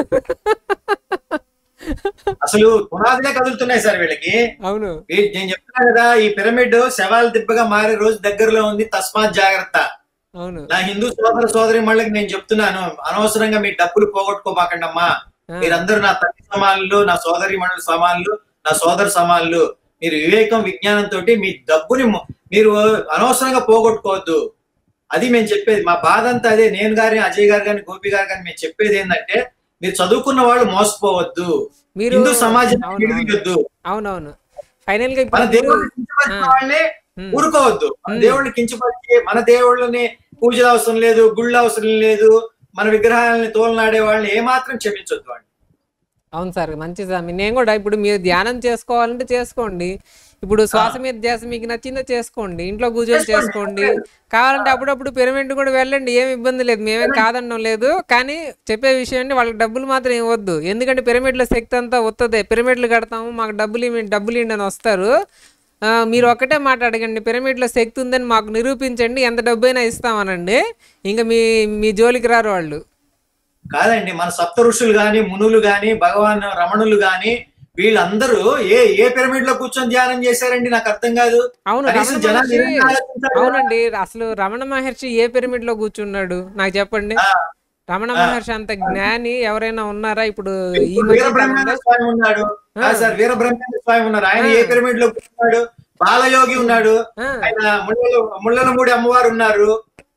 అసలు పునాదులే కదులుతున్నాయి సార్ వీళ్ళకి అవును వీ- నేను చెప్తున్నా కదా ఈ పిరమిడ్ శవాల దిబ్బగా మారే రోజు దగ్గరలో ఉంది తస్మాత్ జాగ్రత్త అవును నా హిందూ సోదర సోదరి మళ్ళకి నేను చెప్తున్నాను అనవసరంగా మీ డబ్బులు పోగొట్టుకోమాకండి అమ్మా ఆ. మీరందరూ నా తల్లి సమానులు నా సోదరి మండలి సమానులు నా సోదర సమానులు మీరు వివేకం విజ్ఞానంతో మీ డబ్బుని మొ- మీరు అనవసరంగా పోగొట్టుకోవద్దు అది మేము చెప్పేది మా బాధ అంతా అదే నేను గారి అజయ్ గారు కానీ గోపి గారు కానీ మేము చెప్పేది ఏంటంటే మీరు చదువుకున్న వాళ్ళు మోసపోవద్దు మీరు హిందూ సమాజాన్ని అవును, విడివియొద్దు అవునవును ఫైనల్ గా మన ఇప్పుడు మీరు దేవుడిని కించపరిచిన వాళ్ళని ఉమ్. ఊరుకోవద్దు మన దేవుడిని కించపరిచి మన దేవుళ్ళని పూజలు అవసరం లేదు గుళ్ళు అవసరం లేదు మన విగ్రహాలని తోలనాడే వాళ్ళని ఏమాత్రం క్షమించొద్దు వాళ్ళు అవును సార్ మంచి స్వామి నేను కూడా ఇప్పుడు మీరు ధ్యానం చేసుకోవాలంటే చేసుకోండి ఇప్పుడు శ్వాస మీద ధ్యాస మీకు నచ్చిందో చేసుకోండి ఇంట్లో కూర్చొని చేసుకోండి కావాలంటే అప్పుడప్పుడు పిరమిడ్ కూడా వెళ్ళండి ఏం ఇబ్బంది లేదు మేమేం కాదనడం లేదు కానీ చెప్పే విషయం అండి వాళ్ళకి డబ్బులు మాత్రం ఇవ్వద్దు ఎందుకంటే పిరమిడ్ల శక్తి అంతా వస్తుంది పిరమిడ్లు కడతాము మాకు డబ్బులు ఇవ్వండి డబ్బులు ఇవ్వండి అని వస్తారు ఆ, మీరు ఒక్కటే మాట అడగండి పిరమిడ్లో శక్తి ఉందని మాకు నిరూపించండి ఎంత డబ్బైనా ఇస్తామనండి ఇంకా మీ మీ జోలికి రారు వాళ్ళు కాదండి మన సప్త ఋషులు గాని మునులు గాని భగవాన్ రమణులు గాని వీళ్ళందరూ ఏ ఏ పిరమిడ్ లో కూర్చొని ధ్యానం చేశారండి నాకు అర్థం కాదు అవును కనీసం రమణ జనాలు మహర్షి నిజంగా ఆలోచించాలి కదా. అవునండి అసలు రమణ మహర్షి ఏ పిరమిడ్ లో కూర్చున్నాడు నాకు చెప్పండి ఆ, రమణ మహర్షి అంత జ్ఞాని ఎవరైనా ఉన్నారా ఇప్పుడు ఈ మధ్య వీరబ్రహ్మేంద్ర కాలంలో స్వామి ఉన్నాడు కాదు సార్ వీరబ్రహ్మేంద్ర స్వామి ఉన్నారు ఆయన ఏ పిరమిడ్ లో కూర్చున్నాడు బాలయోగి ఉన్నాడు ఆ, ఆయన ముళ్ళలు ముళ్ళలమూడి అమ్మవారు ఉన్నారు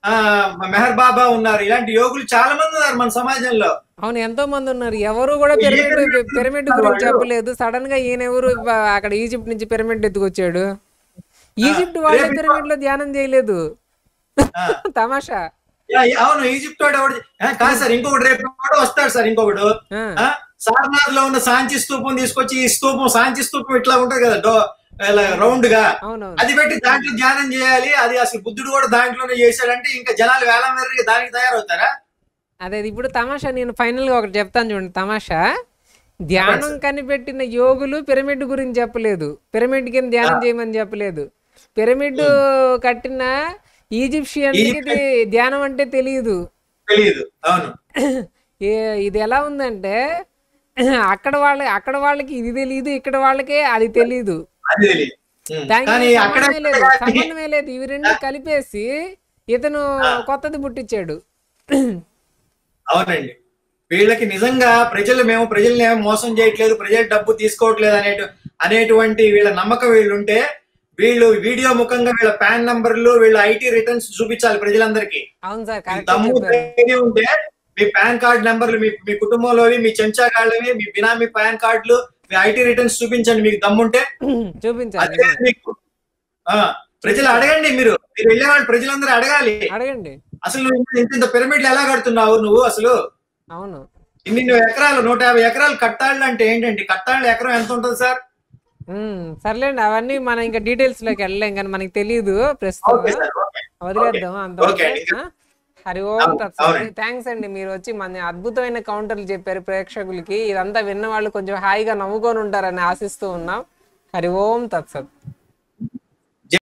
ఆ మెహర్ బాబా ఉన్నారు ఇలాంటి యోగులు చాలా మంది ఉన్నారు మన సమాజంలో అవును ఎంతో మంది ఉన్నారు ఎవరు కూడా ఏ పిరమిడ్ పిరమిడ్ పిరమిడ్ ఉన్నారు గురించి వాళ్ళు? చెప్పలేదు సడన్ గా ఈయన ఎవరు బ- అక్కడ ఈజిప్ట్ నుంచి పిరమిడ్ ఎత్తుకొచ్చాడు ఈజిప్ట్ వాళ్ళే రేపు పిరమిడ్ లో ధ్యానం చేయలేదు ఆ, తమాషా యా, యా, అవును ఈజిప్ట్ వాడు ఎవడు ఆ, కాదు సార్ ఇంకొకటి రేపు కూడా వస్తాడు సార్ ఇంకొకడు ఆ, ఆ, సారనాథ్ లో ఉన్న సాంచి స్తూపం తీసుకొచ్చి ఈ స్తూపం సాంచి స్తూపం ఇట్లా ఉంటది కదా డో ఇలా రౌండ్ గా అవునవును అది పెట్టి దాంట్లో ధ్యానం చేయాలి అది అసలు బుద్ధుడు కూడా దాంట్లోనే చేశాడంటే ఇంకా జనాలు వేలం వెర్రి దానికి తయారవుతారా అదే ఇప్పుడు తమాషా నేను ఫైనల్ గా ఒకటి చెప్తాను చూడండి తమాషా ధ్యానం కనిపెట్టిన యోగులు పిరమిడ్ గురించి చెప్పలేదు పిరమిడ్ కింద ధ్యానం చేయమని చెప్పలేదు పిరమిడ్ కట్టిన ఈజిప్షియన్ ఇది ధ్యానం అంటే తెలియదు తెలియదు అవును ఏ- ఇది ఎలా ఉందంటే అక్కడ వాళ్ళ అక్కడ వాళ్ళకి ఇది తెలియదు ఇక్కడ వాళ్ళకే అది తెలియదు అది తెలియదు ఉం. దానికి కానీ అక్కడ సంబంధమే లేదు సంబంధమే లేదు ఇవి రెండు కలిపేసి ఇతను కొత్తది పుట్టించాడు అవునండి వీళ్ళకి నిజంగా ప్రజలు మేము ప్రజల్ని ఏమో మోసం చేయట్లేదు ప్రజల డబ్బు తీసుకోవట్లేదు అనేటు అనేటువంటి వీళ్ళ నమ్మకం వీళ్ళుంటే వీళ్ళు వీడియో ముఖంగా వీళ్ళ పాన్ నంబర్లు వీళ్ళ ఐటీ రిటర్న్స్ చూపించాలి ప్రజలందరికీ అవును సార్ మీకు కరెక్ట్ దమ్ము చెప్పారు ధైర్యం ఉంటే మీ పాన్ కార్డ్ నెంబర్లు మీ మీ కుటుంబంలోవి మీ చెంచాగాళ్ళవి మీ బినామీ పాన్ కార్డులు మీ ఐటీ రిటర్న్స్ చూపించండి మీకు దమ్ముంటే చూపించాలి అదే నిజమే. మీకు ఆ, ప్రజలు అడగండి మీరు మీరు వెళ్ళే వాళ్ళు ప్రజలందరూ అడగాలి అడగండి అసలు నువ్వు ఇంత ఇంత పిరమిడ్లు ఎలా కడుతున్నావు నువ్వు అసలు అవును ఇన్ని ఎకరాలు నూట యాభై ఎకరాలు కట్టాళ్ళు అంటే ఏంటండి కట్టాళ్ళు ఎకరం ఎంత ఉంటుంది సార్ ఉమ్, సర్లేండి అవన్నీ మనం ఇంకా డీటెయిల్స్ లోకి వెళ్ళలేం కానీ మనకి తెలియదు ప్రస్తుతం ఓకే సార్ ఓకే వదిలేద్దాం అంత ఓకే అండి. హరి ఓం అవును, తత్సత్ అవునండి. థ్యాంక్స్ అండి మీరు వచ్చి మన అద్భుతమైన కౌంటర్లు చెప్పారు ప్రేక్షకులకి ఇదంతా విన్న వాళ్ళు కొంచెం హాయిగా నవ్వుకొని ఉంటారని ఆశిస్తూ ఉన్నాం హరి ఓం తత్సత్